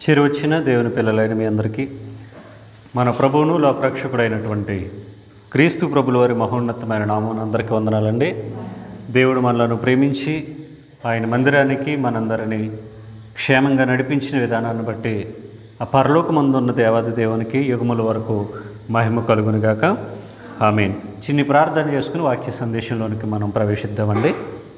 చిరువచ్చిన దేవుని పిల్లలైన మీ అందరికీ మన ప్రభువును లోకరక్షకుడైనటువంటి క్రీస్తు ప్రభుల వారి మహోన్నతమైన నామం అందరికీ వందనాలండి దేవుడు మనలను ప్రేమించి ఆయన మందిరానికి మనందరినీ క్షేమంగా నడిపించిన విధానాన్ని బట్టి ఆ పరలోకమందున్న దేవాది దేవునికి యుగముల వరకు మహిమ కలుగునుగాక ఆమెన్ చిన్ని ప్రార్థన చేసుకుని వాక్య సందేశంలోనికి మనం ప్రవేశిద్దామండి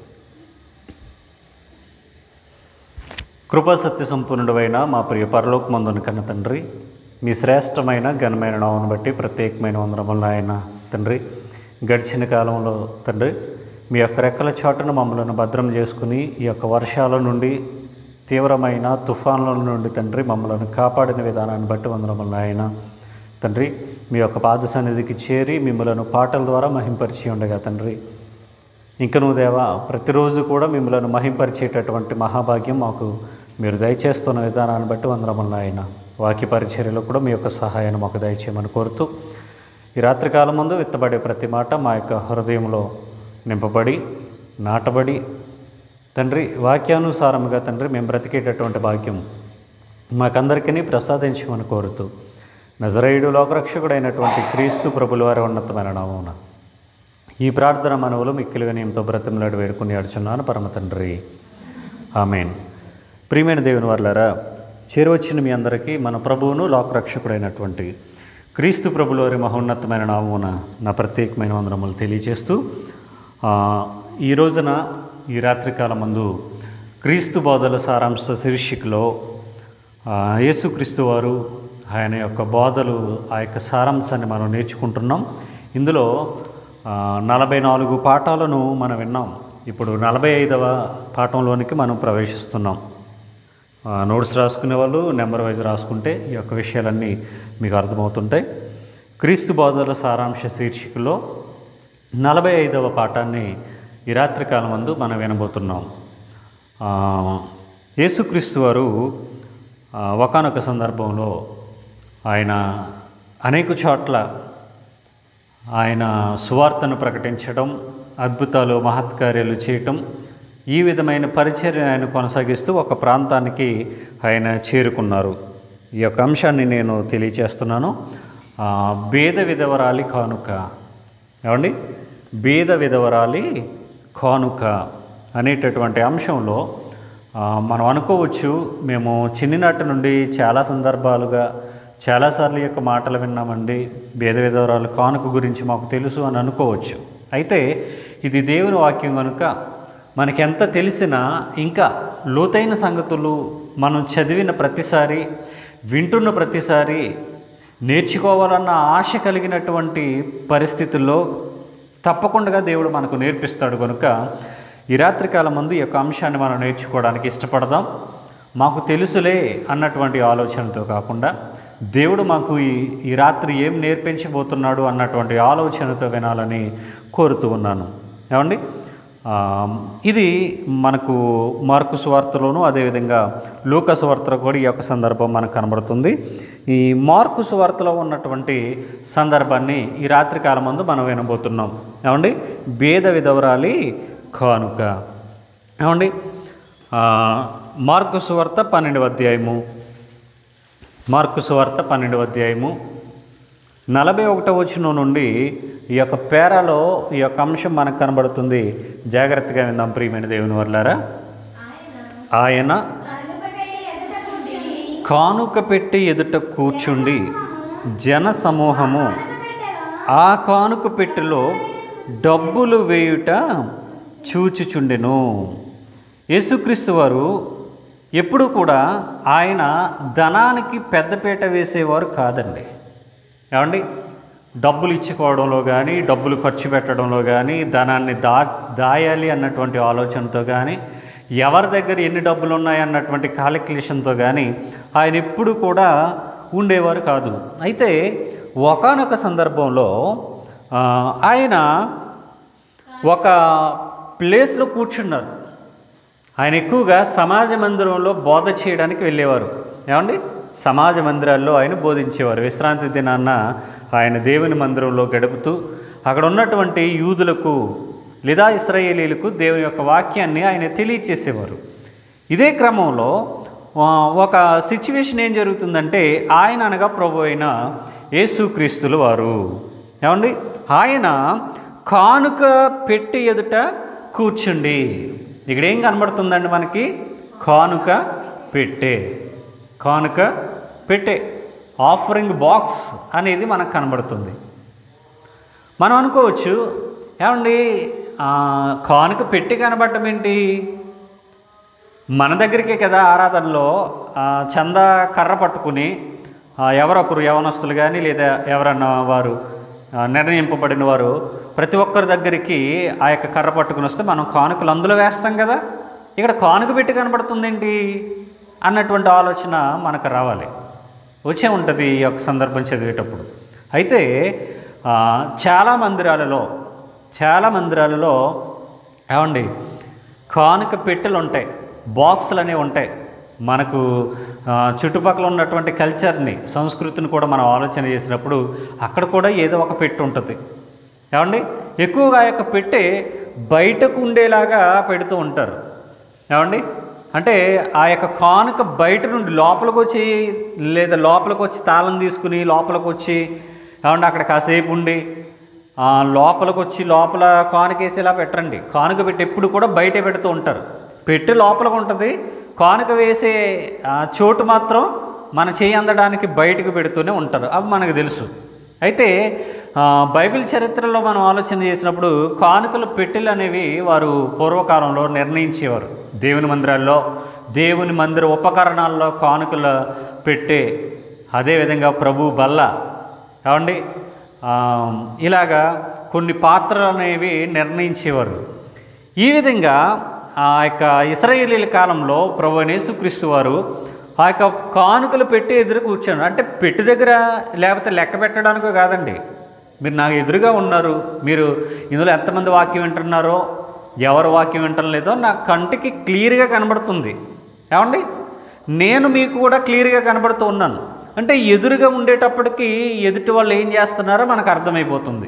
కృపా సత్య సంపూర్ణుడైన మా ప్రియ పరలోకమందున కన్న తండ్రి మీ శ్రేష్టమైన ఘనమైన నామను బట్టి ప్రత్యేకమైన వందనములను ఆయన తండ్రి గడిచిన కాలంలో తండ్రి మీ యొక్క రెక్కల చాటును మమ్మల్ని భద్రం చేసుకుని ఈ యొక్క వర్షాల నుండి తీవ్రమైన తుఫాన్ల నుండి తండ్రి మమ్మల్ని కాపాడిన విధానాన్ని బట్టి వందనములను ఆయన తండ్రి మీ యొక్క పాద సన్నిధికి చేరి మిమ్మలను పాటల ద్వారా మహింపరిచి ఉండగా తండ్రి ఇంక నువ్వు దేవా ప్రతిరోజు కూడా మిమ్మల్ని మహింపరిచేటటువంటి మహాభాగ్యం మాకు మీరు దయచేస్తున్న విధానాన్ని బట్టి వందరములను ఆయన వాక్య పరిచర్యలో కూడా మీ యొక్క సహాయాన్ని మాకు దయచేయమని కోరుతూ ఈ రాత్రికాలం ముందు విత్తబడే ప్రతి మాట మా యొక్క హృదయంలో నింపబడి నాటబడి తండ్రి వాక్యానుసారముగా తండ్రి మేము బ్రతికేటటువంటి భాగ్యం మాకందరికీ ప్రసాదించమని కోరుతూ నజరేయుడు లోకరక్షకుడైనటువంటి క్రీస్తు ప్రభుల వారి ఉన్నతమైన నామమున ఈ ప్రార్థన మనవులు మిక్కిలి వినయంతో బ్రతిమలాడి వేడుకుని అడుచున్నాను పరమ తండ్రి ఆమెన్ ప్రియమైన దేవుని వర్లారా చేరువచ్చిన మీ అందరికీ మన ప్రభువును లోకరక్షకుడైనటువంటి క్రీస్తు ప్రభుల వారి మహోన్నతమైన నామమున నా ప్రత్యేకమైన వందనములు తెలియజేస్తూ ఆ, ఈ రోజున ఈ రాత్రికాలం మందు క్రీస్తు బోధల సారాంశ శీర్షికలో ఆ, యేసుక్రీస్తు వారు ఆయన యొక్క బోధలు ఆ యొక్క సారాంశాన్ని మనం నేర్చుకుంటున్నాం ఇందులో ఆ, నలభై నాలుగు పాఠాలను మనం విన్నాం ఇప్పుడు నలభై ఐదవ పాఠంలోనికి మనం ప్రవేశిస్తున్నాం ఆ, నోట్స్ రాసుకునే వాళ్ళు నెంబర్ వైజ్ రాసుకుంటే ఈ యొక్క విషయాలన్నీ మీకు అర్థమవుతుంటాయి క్రీస్తు బోధల సారాంశ శీర్షికలో నలభై ఐదవ పాఠాన్ని ఈ రాత్రికాలం మందు మనం వినబోతున్నాం ఆ, యేసుక్రీస్తు వారు ఒకనొక సందర్భంలో ఆయన అనేక చోట్ల ఆయన సువార్తను ప్రకటించడం అద్భుతాలు మహత్కార్యాలు చేయటం ఈ విధమైన పరిచర్య ఆయన కొనసాగిస్తూ ఒక ప్రాంతానికి ఆయన చేరుకున్నారు ఈ యొక్క అంశాన్ని నేను తెలియచేస్తున్నాను ఆ, బేద విధవరాలి కానుక ఏమండి బేద విధవరాలి కానుక అనేటటువంటి అంశంలో ఆ, మనం అనుకోవచ్చు మేము చిన్ననాటి నుండి చాలా సందర్భాలుగా చాలాసార్లు ఈ యొక్క మాటలు విన్నామండి భేద విధవరాలు కానుక గురించి మాకు తెలుసు అని అనుకోవచ్చు అయితే ఇది దేవుని వాక్యం కనుక మనకెంత తెలిసినా ఇంకా లోతైన సంగతులు మనం చదివిన ప్రతిసారి వింటున్న ప్రతిసారి నేర్చుకోవాలన్న ఆశ కలిగినటువంటి పరిస్థితుల్లో తప్పకుండా దేవుడు మనకు నేర్పిస్తాడు కనుక ఈ రాత్రికాలం ముందు ఈ యొక్క అంశాన్ని మనం నేర్చుకోవడానికి ఇష్టపడదాం మాకు తెలుసులే అన్నటువంటి ఆలోచనతో కాకుండా దేవుడు మాకు ఈ ఈ రాత్రి ఏం నేర్పించబోతున్నాడు అన్నటువంటి ఆలోచనతో వినాలని కోరుతూ ఉన్నాను ఏమండి ఆ, ఇది మనకు మార్కు సువార్తలోను అదేవిధంగా లూకా సువార్తలో కూడా ఈ యొక్క సందర్భం మనకు కనబడుతుంది ఈ మార్కు సువార్తలో ఉన్నటువంటి సందర్భాన్ని ఈ రాత్రి కాలం ముందు మనం వినబోతున్నాం ఏమండి భేద విధవరాలి కానుక ఏమండి ఆ, మార్కు సువార్త పన్నెండవ అధ్యాయము మార్కు సువార్త పన్నెండవ అధ్యాయము నలభై ఒకటో వచనం నుండి ఈ యొక్క పేరాలో ఈ యొక్క అంశం మనకు కనబడుతుంది జాగ్రత్తగా విందాం ప్రియమైన దేవుని వర్లారా ఆయన కానుక పెట్టి ఎదుట కూర్చుండి జన సమూహము ఆ కానుక పెట్టెలో డబ్బులు వేయుట చూచుచుండెను యేసుక్రీస్తు వారు ఎప్పుడు కూడా ఆయన ధనానికి పెద్దపీట వేసేవారు కాదండి ఏమండి డబ్బులు ఇచ్చుకోవడంలో కానీ డబ్బులు ఖర్చు పెట్టడంలో కానీ ధనాన్ని దా దాయాలి అన్నటువంటి ఆలోచనతో కానీ ఎవరి దగ్గర ఎన్ని డబ్బులు ఉన్నాయి అన్నటువంటి కాలిక్యులేషన్తో కానీ ఆయన ఎప్పుడు కూడా ఉండేవారు కాదు అయితే ఒకానొక సందర్భంలో ఆ, ఆయన ఒక ప్లేస్లో కూర్చున్నారు ఆయన ఎక్కువగా సమాజ మందిరంలో బోధ చేయడానికి వెళ్ళేవారు ఏమండి సమాజ మందిరాల్లో ఆయన బోధించేవారు విశ్రాంతి దినాన్న ఆయన దేవుని మందిరంలో గడుపుతూ అక్కడ ఉన్నటువంటి యూదులకు లేదా ఇస్రాయేలీలకు దేవుని యొక్క వాక్యాన్ని ఆయన తెలియచేసేవారు ఇదే క్రమంలో ఆ, ఒక సిచ్యువేషన్ ఏం జరుగుతుందంటే ఆయన అనగా ప్రభు అయిన యేసుక్రీస్తులు వారు ఏమండి ఆయన కానుక పెట్టి ఎదుట కూర్చుండి ఇక్కడ ఏం కనబడుతుందండి మనకి కానుక పెట్టే కానుక పెట్టే ఆఫరింగ్ బాక్స్ అనేది మనకు కనబడుతుంది మనం అనుకోవచ్చు ఏమండి ఆ, కానుక పెట్టి కనబడటం ఏంటి మన దగ్గరికే కదా ఆరాధనలో ఆ, చందా కర్ర పట్టుకుని ఆ, ఎవరొకరు యవనస్తులు కానీ లేదా ఎవరన్నా వారు ఆ, నిర్ణయింపబడిన వారు ప్రతి ఒక్కరి దగ్గరికి ఆ యొక్క కర్ర పట్టుకుని వస్తే మనం కానుకలు అందులో వేస్తాం కదా ఇక్కడ కానుక పెట్టి కనబడుతుంది ఏంటి అన్నటువంటి ఆలోచన మనకు రావాలి వచ్చే ఉంటుంది ఈ యొక్క సందర్భం చదివేటప్పుడు అయితే ఆ, చాలా మందిరాలలో చాలా మందిరాలలో ఏమండి కానుక పెట్టెలు ఉంటాయి బాక్సులు అనేవి ఉంటాయి మనకు ఆ, చుట్టుపక్కల ఉన్నటువంటి కల్చర్ని సంస్కృతిని కూడా మనం ఆలోచన చేసినప్పుడు అక్కడ కూడా ఏదో ఒక పెట్టు ఉంటుంది ఏమండి ఎక్కువగా ఆ యొక్క పెట్టె బయటకు ఉండేలాగా పెడుతూ ఉంటారు ఏమండి అంటే ఆ యొక్క కానుక బయట నుండి లోపలికి వచ్చి లేదా లోపలికి వచ్చి తాళం తీసుకుని లోపలికి వచ్చి ఏమండి అక్కడ కాసేపు ఉండి ఆ, లోపలికి వచ్చి లోపల కానుకేసేలా పెట్టరండి కానుక పెట్టి ఎప్పుడు కూడా బయటే పెడుతూ ఉంటారు పెట్టి లోపలికి ఉంటుంది కానుక వేసే ఆ, చోటు మాత్రం మన చేయి అందడానికి బయటకు పెడుతూనే ఉంటారు అవి మనకు తెలుసు అయితే ఆ, బైబిల్ చరిత్రలో మనం ఆలోచన చేసినప్పుడు కానుకల పెట్టెలు అనేవి వారు పూర్వకాలంలో నిర్ణయించేవారు దేవుని మందిరాల్లో దేవుని మందిర ఉపకరణాల్లో కానుకల పెట్టే అదేవిధంగా ప్రభు బల్ల ఏమండి ఆ, ఇలాగా కొన్ని పాత్రలు అనేవి నిర్ణయించేవారు ఈ విధంగా ఆ యొక్క ఇస్రాయేలీల కాలంలో ప్రభు యేసుక్రీస్తు వారు ఆ యొక్క కానుకలు పెట్టి ఎదురు కూర్చోను అంటే పెట్టి దగ్గర లేకపోతే లెక్క పెట్టడానికో కాదండి మీరు నాకు ఎదురుగా ఉన్నారు మీరు ఇందులో ఎంతమంది వాక్యం వింటున్నారో ఎవరు వాక్యం వింటం లేదో నా కంటికి క్లియర్గా కనబడుతుంది ఏమండి నేను మీకు కూడా క్లియర్గా కనబడుతూ ఉన్నాను అంటే ఎదురుగా ఉండేటప్పటికి ఎదుటి వాళ్ళు ఏం చేస్తున్నారో మనకు అర్థమైపోతుంది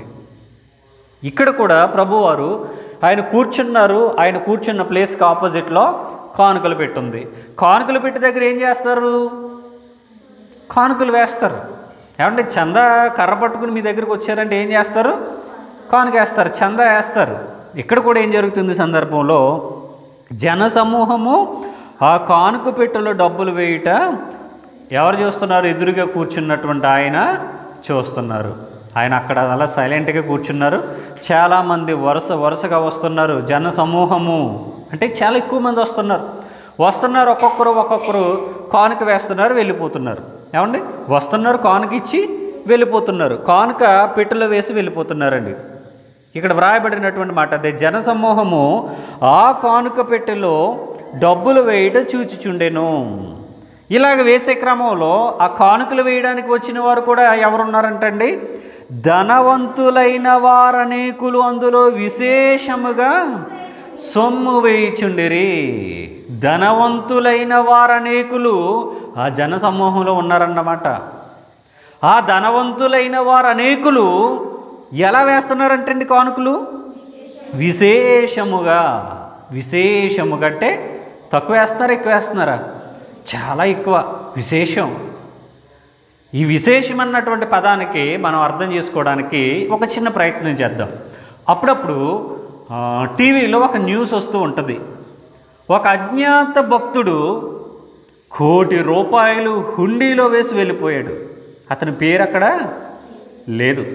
ఇక్కడ కూడా ప్రభువారు ఆయన కూర్చున్నారు ఆయన కూర్చున్న ప్లేస్కి ఆపోజిట్లో కానుకలు పెట్టుంది కానుకలు పెట్టి దగ్గర ఏం చేస్తారు కానుకలు వేస్తారు ఏమంటే చంద కర్ర పట్టుకుని మీ దగ్గరికి వచ్చారంటే ఏం చేస్తారు కానుక వేస్తారు చంద వేస్తారు ఇక్కడ కూడా ఏం జరుగుతుంది ఈ సందర్భంలో జన సమూహము ఆ కానుక పెట్టెలో డబ్బులు వేయుట ఎవరు చూస్తున్నారు ఎదురుగా కూర్చున్నటువంటి ఆయన చూస్తున్నారు ఆయన అక్కడ అలా సైలెంట్గా కూర్చున్నారు చాలామంది వరుస వరుసగా వస్తున్నారు జన సమూహము అంటే చాలా ఎక్కువ మంది వస్తున్నారు వస్తున్నారు ఒక్కొక్కరు ఒక్కొక్కరు కానుక వేస్తున్నారు వెళ్ళిపోతున్నారు ఏమండి వస్తున్నారు కానుక ఇచ్చి వెళ్ళిపోతున్నారు కానుక పెట్టెలో వేసి వెళ్ళిపోతున్నారండి ఇక్కడ వ్రాయబడినటువంటి మాట అదే జన సమూహము ఆ కానుక పెట్టెలో డబ్బులు వేయట చూచిచుండెను ఇలాగ వేసే క్రమంలో ఆ కానుకలు వేయడానికి వచ్చిన వారు కూడా ఎవరున్నారంటండి ధనవంతులైన వారనేకులు అందులో విశేషముగా సొమ్ము వేయిచుండిరి ధనవంతులైన వారనేకులు ఆ జన సమూహంలో ఉన్నారన్నమాట ఆ ధనవంతులైన వారు అనేకులు ఎలా వేస్తున్నారంటండి కానుకలు విశేషముగా విశేషముగా అంటే తక్కువ వేస్తున్నారా ఎక్కువ వేస్తున్నారా చాలా ఎక్కువ విశేషం ఈ విశేషం అన్నటువంటి పదానికి మనం అర్థం చేసుకోవడానికి ఒక చిన్న ప్రయత్నం చేద్దాం అప్పుడప్పుడు ఆ, టీవీలో ఒక న్యూస్ వస్తూ ఉంటుంది ఒక అజ్ఞాత భక్తుడు కోటి రూపాయలు హుండీలో వేసి వెళ్ళిపోయాడు అతని పేరు అక్కడ లేదు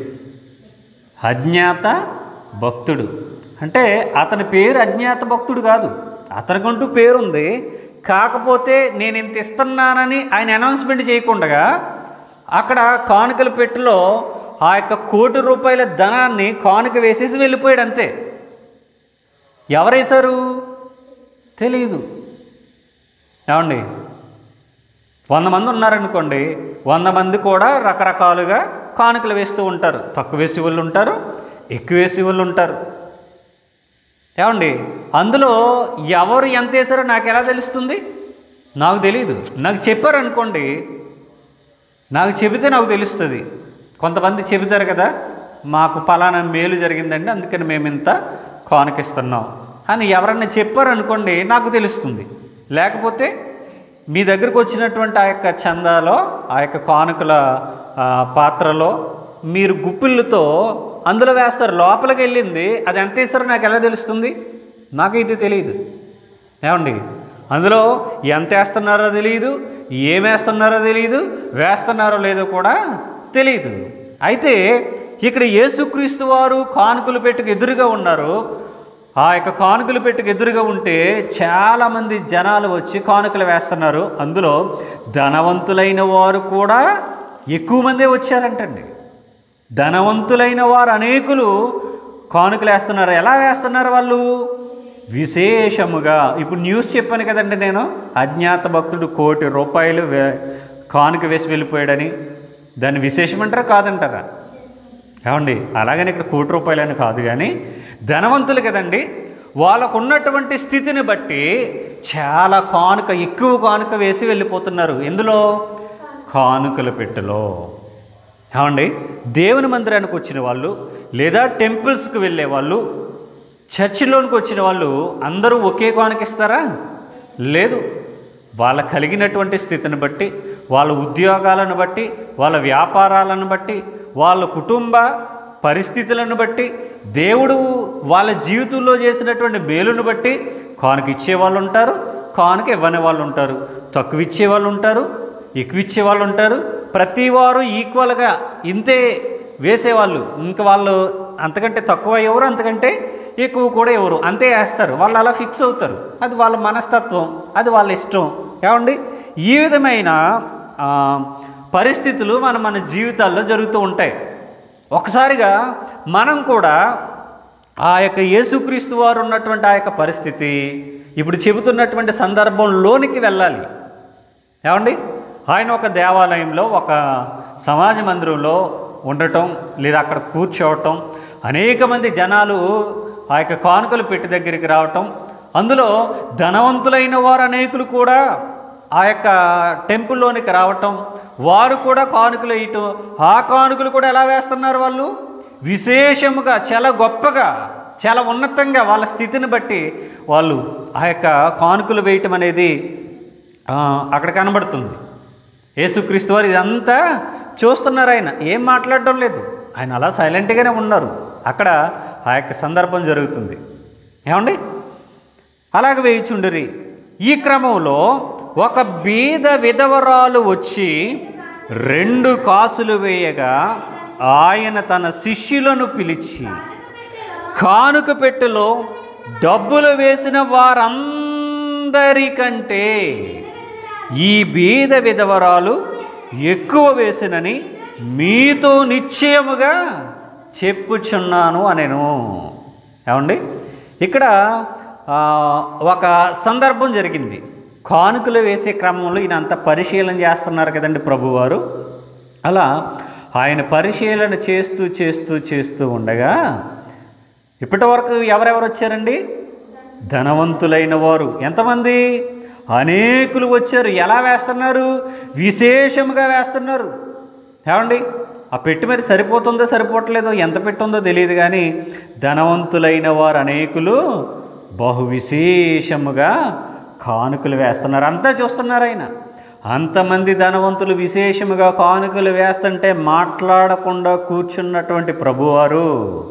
అజ్ఞాత భక్తుడు అంటే అతని పేరు అజ్ఞాత భక్తుడు కాదు అతనికంటూ పేరుంది కాకపోతే నేను ఇంత ఇస్తున్నానని ఆయన అనౌన్స్మెంట్ చేయకుండా అక్కడ కానుకల పెట్టెలో ఆ యొక్క కోటి రూపాయల ధనాన్ని కానుక వేసేసి వెళ్ళిపోయాడు అంతే ఎవరేశారు తెలియదు ఏమండి వంద మంది ఉన్నారనుకోండి వంద మంది కూడా రకరకాలుగా కానుకలు వేస్తూ ఉంటారు తక్కువ వేసే వాళ్ళు ఉంటారు ఎక్కువ వేసే వాళ్ళు ఉంటారు ఏమండి అందులో ఎవరు ఎంత వేసారో నాకు ఎలా తెలుస్తుంది నాకు తెలియదు నాకు చెప్పారు అనుకోండి నాకు చెబితే నాకు తెలుస్తుంది కొంతమంది చెబుతారు కదా మాకు పలానా మేలు జరిగిందండి అందుకని మేము ఇంత కానుకిస్తున్నాం అని ఎవరన్నా చెప్పారు అనుకోండి నాకు తెలుస్తుంది లేకపోతే మీ దగ్గరకు వచ్చినటువంటి ఆ యొక్క చందాలో ఆ యొక్క కానుకల ఆ, పాత్రలో మీరు గుప్పిళ్ళతో అందులో వేస్తారు లోపలికి వెళ్ళింది అది ఎంత వేస్తారో నాకు ఎలా తెలుస్తుంది నాకైతే తెలియదు ఏమండి అందులో ఎంత వేస్తున్నారో తెలియదు ఏం వేస్తున్నారో తెలియదు వేస్తున్నారో లేదో కూడా తెలియదు అయితే ఇక్కడ యేసుక్రీస్తు వారు కానుకలు పెట్టుకు ఎదురుగా ఉన్నారు ఆ యొక్క కానుకలు పెట్టుకు ఎదురుగా ఉంటే చాలామంది జనాలు వచ్చి కానుకలు వేస్తున్నారు అందులో ధనవంతులైన వారు కూడా ఎక్కువ మందే వచ్చారంటండి ధనవంతులైన వారు అనేకులు కానుకలు వేస్తున్నారు ఎలా వేస్తున్నారు వాళ్ళు విశేషముగా ఇప్పుడు న్యూస్ చెప్పాను కదండి నేను అజ్ఞాత భక్తుడు కోటి రూపాయలు వే కానుక వేసి వెళ్ళిపోయాడని దాన్ని విశేషమంటారా కాదంటారా ఏమండి అలాగని ఇక్కడ కోటి రూపాయలని కాదు కానీ ధనవంతులు కదండి వాళ్ళకు ఉన్నటువంటి స్థితిని బట్టి చాలా కానుక ఎక్కువ కానుక వేసి వెళ్ళిపోతున్నారు ఎందులో కానుకల పెట్టెలో ఏమండి దేవుని మందిరానికి వచ్చిన వాళ్ళు లేదా టెంపుల్స్కి వెళ్ళే వాళ్ళు చర్చిలోనికి వచ్చిన వాళ్ళు అందరూ ఒకే కానుకిస్తారా లేదు వాళ్ళ కలిగినటువంటి స్థితిని బట్టి వాళ్ళ ఉద్యోగాలను బట్టి వాళ్ళ వ్యాపారాలను బట్టి వాళ్ళ కుటుంబ పరిస్థితులను బట్టి దేవుడు వాళ్ళ జీవితంలో చేసినటువంటి మేలును బట్టి కానుక ఇచ్చే వాళ్ళు ఉంటారు కానుక ఇవ్వని వాళ్ళు ఉంటారు తక్కువ ఇచ్చే వాళ్ళు ఉంటారు ఎక్కువ ఇచ్చే వాళ్ళు ఉంటారు ప్రతి వారు ఈక్వల్గా ఇంతే వేసేవాళ్ళు ఇంకా వాళ్ళు అంతకంటే తక్కువ ఎవరు అంతకంటే ఎక్కువ కూడా ఎవరు అంతే వేస్తారు వాళ్ళు అలా ఫిక్స్ అవుతారు అది వాళ్ళ మనస్తత్వం అది వాళ్ళ ఇష్టం ఏమండి ఈ విధమైన ఆ, పరిస్థితులు మన మన జీవితాల్లో జరుగుతూ ఉంటాయి ఒకసారిగా మనం కూడా ఆ యొక్క యేసుక్రీస్తు వారు ఉన్నటువంటి ఆ యొక్క పరిస్థితి ఇప్పుడు చెబుతున్నటువంటి సందర్భంలోనికి వెళ్ళాలి ఏమండి ఆయన ఒక దేవాలయంలో ఒక సమాజ మందిరంలో ఉండటం లేదా అక్కడ కూర్చోవటం అనేక మంది జనాలు ఆ యొక్క కానుకలు పెట్టి దగ్గరికి రావటం అందులో ధనవంతులైన వారు అనేకులు కూడా ఆ యొక్క టెంపుల్లోనికి రావటం వారు కూడా కానుకలు వేయటం ఆ కానుకలు కూడా ఎలా వేస్తున్నారు వాళ్ళు విశేషముగా చాలా గొప్పగా చాలా ఉన్నతంగా వాళ్ళ స్థితిని బట్టి వాళ్ళు ఆ యొక్క కానుకలు వేయటం అనేది ఆ, అక్కడ కనబడుతుంది యేసుక్రీస్తు వారు ఇదంతా చూస్తున్నారు ఆయన ఏం మాట్లాడడం లేదు ఆయన అలా సైలెంట్గానే ఉన్నారు అక్కడ ఆ యొక్క సందర్భం జరుగుతుంది ఏమండి అలాగ వేయిచుండిరి ఈ క్రమంలో ఒక బీద విధవరాలు వచ్చి రెండు కాసులు వేయగా ఆయన తన శిష్యులను పిలిచి కానుక పెట్టెలో డబ్బులు వేసిన వారందరికంటే ఈ బీద విధవరాలు ఎక్కువ వేసినని మీతో నిశ్చయముగా చెప్పుచున్నాను అనేను ఏమండి ఇక్కడ ఆ, ఒక సందర్భం జరిగింది కానుకలు వేసే క్రమంలో ఈయన అంత పరిశీలన చేస్తున్నారు కదండి ప్రభువారు అలా ఆయన పరిశీలన చేస్తూ చేస్తూ చేస్తూ ఉండగా ఇప్పటి వరకు ఎవరెవరు వచ్చారండి ధనవంతులైన వారు ఎంతమంది అనేకులు వచ్చారు ఎలా వేస్తున్నారు విశేషముగా వేస్తున్నారు ఏమండి ఆ పెట్టి మరి సరిపోతుందో సరిపోవట్లేదో ఎంత పెట్టుందో తెలియదు కానీ ధనవంతులైన వారు అనేకులు బహు విశేషముగా కానుకలు వేస్తున్నారు అంతా చూస్తున్నారు ఆయన అంతమంది ధనవంతులు విశేషముగా కానుకలు వేస్తుంటే మాట్లాడకుండా కూర్చున్నటువంటి ప్రభువారు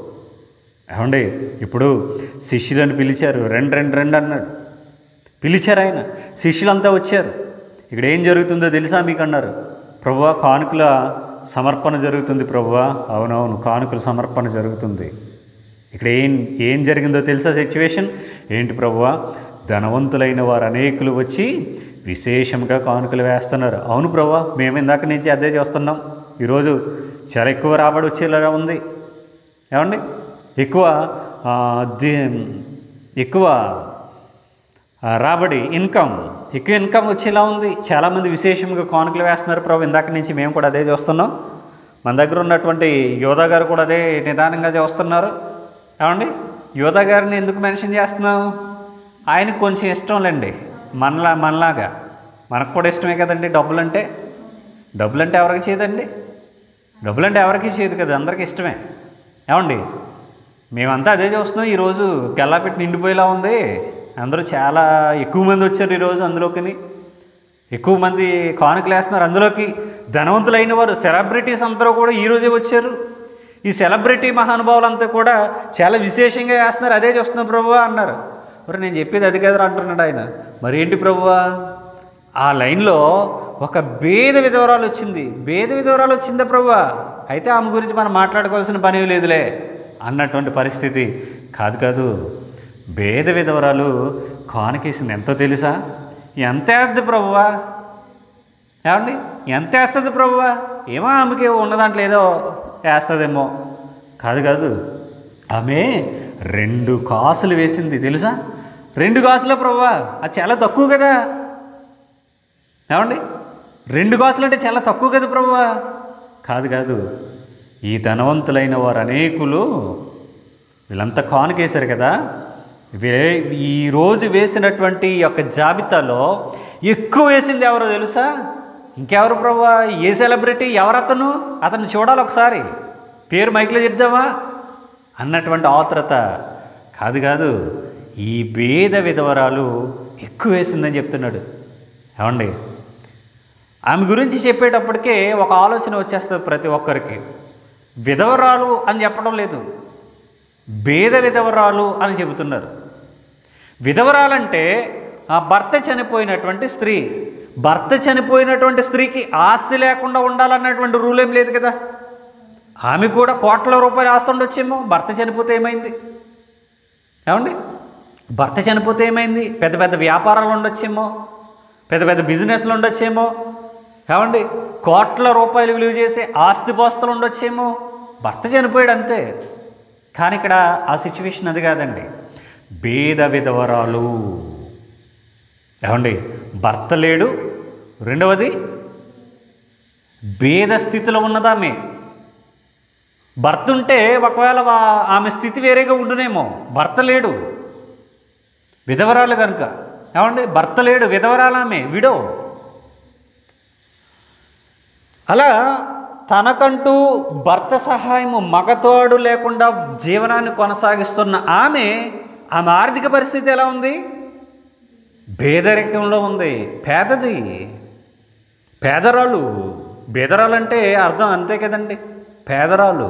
ఏమండి ఇప్పుడు శిష్యులను పిలిచారు రెండు రెండు రెండు అన్నాడు పిలిచారు ఆయన శిష్యులంతా వచ్చారు ఇక్కడ ఏం జరుగుతుందో తెలుసా మీకు అన్నారు ప్రభువా కానుకల సమర్పణ జరుగుతుంది ప్రభువా అవునవును కానుకల సమర్పణ జరుగుతుంది ఇక్కడ ఏం ఏం జరిగిందో తెలుసా సిచ్యువేషన్ ఏంటి ప్రభువా ధనవంతులైన వారు అనేకులు వచ్చి విశేషంగా కానుకలు వేస్తున్నారు అవును ప్రభువా మేము ఇందాక నుంచి అదే చేస్తున్నాం ఈరోజు చాలా ఎక్కువ రాబడి వచ్చేలా ఉంది ఏమండి ఎక్కువ ఆ, ది- ఎక్కువ ఆ, రాబడి ఇన్కమ్ ఎక్కువ ఇన్కమ్ వచ్చేలా ఉంది చాలామంది విశేషంగా కానుకలు వేస్తున్నారు ప్రభు ఇందాక నుంచి మేము కూడా అదే చూస్తున్నాం మన దగ్గర ఉన్నటువంటి యోధా గారు కూడా అదే నిదానంగా చేస్తున్నారు ఏమండి యోధా గారిని ఎందుకు మెన్షన్ చేస్తున్నాం ఆయనకు కొంచెం ఇష్టంలేండి మనలా మనలాగా మనకు కూడా ఇష్టమే కదండి డబ్బులు అంటే డబ్బులు అంటే ఎవరికి చేయదండి డబ్బులు అంటే ఎవరికి చేయదు కదా అందరికీ ఇష్టమే ఏమండి మేమంతా అదే చూస్తున్నాం ఈరోజు గల్లాపెట్టి నిండిపోయేలా ఉంది అందరూ చాలా ఎక్కువ మంది వచ్చారు ఈరోజు అందులోకి ఎక్కువ మంది కానుకలు వేస్తున్నారు అందులోకి ధనవంతులైన వారు సెలబ్రిటీస్ అందరూ కూడా ఈరోజే వచ్చారు ఈ సెలబ్రిటీ మహానుభావులంతా కూడా చాలా విశేషంగా వేస్తున్నారు అదే చూస్తున్నాం ప్రభువా అన్నారు మరి నేను చెప్పేది అది కదా అంటున్నాడు ఆయన మరి ఏంటి ప్రభువా ఆ లైన్లో ఒక భేద విధవరాలు వచ్చింది భేద విధవరాలు వచ్చిందా ప్రభువా అయితే ఆమె గురించి మనం మాట్లాడుకోవాల్సిన పని లేదులే అన్నటువంటి పరిస్థితి కాదు కాదు భేద విధవరాలు కానుకేసింది ఎంతో తెలుసా ఎంత వేద్ది ప్రభువా ఏమండి ఎంత వేస్తుంది ప్రభువా ఏమో ఆమెకి ఉన్న దాంట్లో ఏదో వేస్తుందేమో కాదు కాదు ఆమె రెండు కాసులు వేసింది తెలుసా రెండు కాసుల ప్రభువా అది చాలా తక్కువ కదా ఏమండి రెండు కాసులు అంటే చాలా తక్కువ కదా ప్రభువా కాదు కాదు ఈ ధనవంతులైన వారు అనేకులు వీళ్ళంతా కానుకేశారు కదా వే ఈరోజు వేసినటువంటి ఈ యొక్క జాబితాలో ఎక్కువ వేసింది ఎవరో తెలుసా ఇంకెవరు ప్రభా ఏ సెలబ్రిటీ ఎవరతను అతను చూడాలి ఒకసారి పేరు మైక్లో చెప్దామా అన్నటువంటి ఆత్రత కాదు కాదు ఈ భేద విధవరాలు ఎక్కువ వేసిందని చెప్తున్నాడు ఏమండి ఆమె గురించి చెప్పేటప్పటికే ఒక ఆలోచన వచ్చేస్తుంది ప్రతి ఒక్కరికి విధవరాలు అని చెప్పడం లేదు భేద విధవరాలు అని చెబుతున్నారు విధవరాలంటే ఆ భర్త చనిపోయినటువంటి స్త్రీ భర్త చనిపోయినటువంటి స్త్రీకి ఆస్తి లేకుండా ఉండాలన్నటువంటి రూల్ ఏం లేదు కదా ఆమె కూడా కోట్ల రూపాయలు ఆస్తి ఉండొచ్చేమో భర్త చనిపోతే ఏమైంది ఏమండి భర్త చనిపోతే ఏమైంది పెద్ద పెద్ద వ్యాపారాలు ఉండొచ్చేమో పెద్ద పెద్ద బిజినెస్లు ఉండొచ్చేమో ఏమండి కోట్ల రూపాయలు విలువ చేసే ఆస్తిపాస్తులు ఉండొచ్చేమో భర్త చనిపోయాడు అంతే కానీ ఇక్కడ ఆ సిచ్యువేషన్ అది కాదండి భేద విధవరాలు ఏమండి భర్త లేడు రెండవది భేద స్థితిలో ఉన్నదామె భర్త ఉంటే ఒకవేళ వా- ఆమె స్థితి వేరేగా ఉండునేమో భర్త లేడు విధవరాలు కనుక ఏమండి భర్త లేడు విధవరాలు ఆమె విడో అలా తనకంటూ భర్త సహాయము మగతోడు లేకుండా జీవనాన్ని కొనసాగిస్తున్న ఆమె ఆమె ఆర్థిక పరిస్థితి ఎలా ఉంది పేదరికంలో ఉంది పేదది పేదరాలు బేదరాలు అంటే అర్థం అంతే కదండి పేదరాలు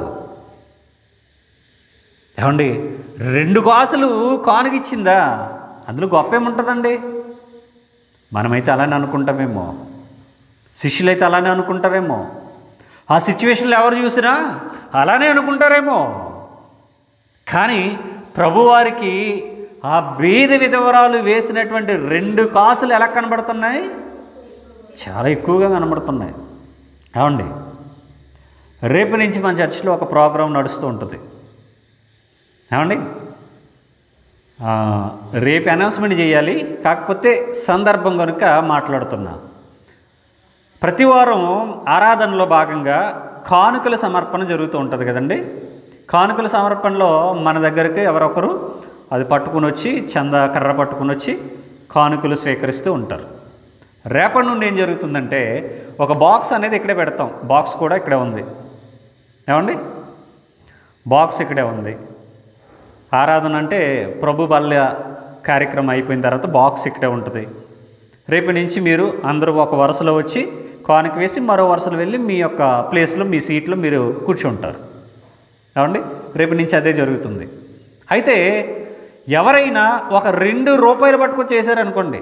ఏమండి రెండు కాసులు కానుగిచ్చిందా అందులో గొప్ప ఏముంటుందండి మనమైతే అలానే అనుకుంటామేమో శిష్యులైతే అలానే అనుకుంటారేమో ఆ సిచ్యువేషన్లో ఎవరు చూసినా అలానే అనుకుంటారేమో కానీ ప్రభువారికి ఆ బీద విధవరాలు వేసినటువంటి రెండు కాసులు ఎలా కనబడుతున్నాయి చాలా ఎక్కువగా కనబడుతున్నాయి ఏమండి రేపు నుంచి మన చర్చిలో ఒక ప్రోగ్రాం నడుస్తూ ఉంటుంది ఏమండి ఆ, రేపు అనౌన్స్మెంట్ చేయాలి కాకపోతే సందర్భం కనుక మాట్లాడుతున్నా ప్రతి వారం ఆరాధనలో భాగంగా కానుకల సమర్పణ జరుగుతూ ఉంటుంది కదండి కానుకల సమర్పణలో మన దగ్గరికి ఎవరొకరు అది పట్టుకుని వచ్చి చంద కర్ర పట్టుకుని వచ్చి కానుకలు స్వీకరిస్తూ ఉంటారు రేపటి నుండి ఏం జరుగుతుందంటే ఒక బాక్స్ అనేది ఇక్కడే పెడతాం బాక్స్ కూడా ఇక్కడే ఉంది ఏమండి బాక్స్ ఇక్కడే ఉంది ఆరాధన అంటే ప్రభు బల్య కార్యక్రమం అయిపోయిన తర్వాత బాక్స్ ఇక్కడే ఉంటుంది రేపు నుంచి మీరు అందరూ ఒక వరుసలో వచ్చి కానుక వేసి మరో వరుసలో వెళ్ళి మీ యొక్క ప్లేస్లో మీ సీట్లో మీరు కూర్చుంటారు ఏమండి రేపు నుంచి అదే జరుగుతుంది అయితే ఎవరైనా ఒక రెండు రూపాయలు పట్టుకొని చేశారనుకోండి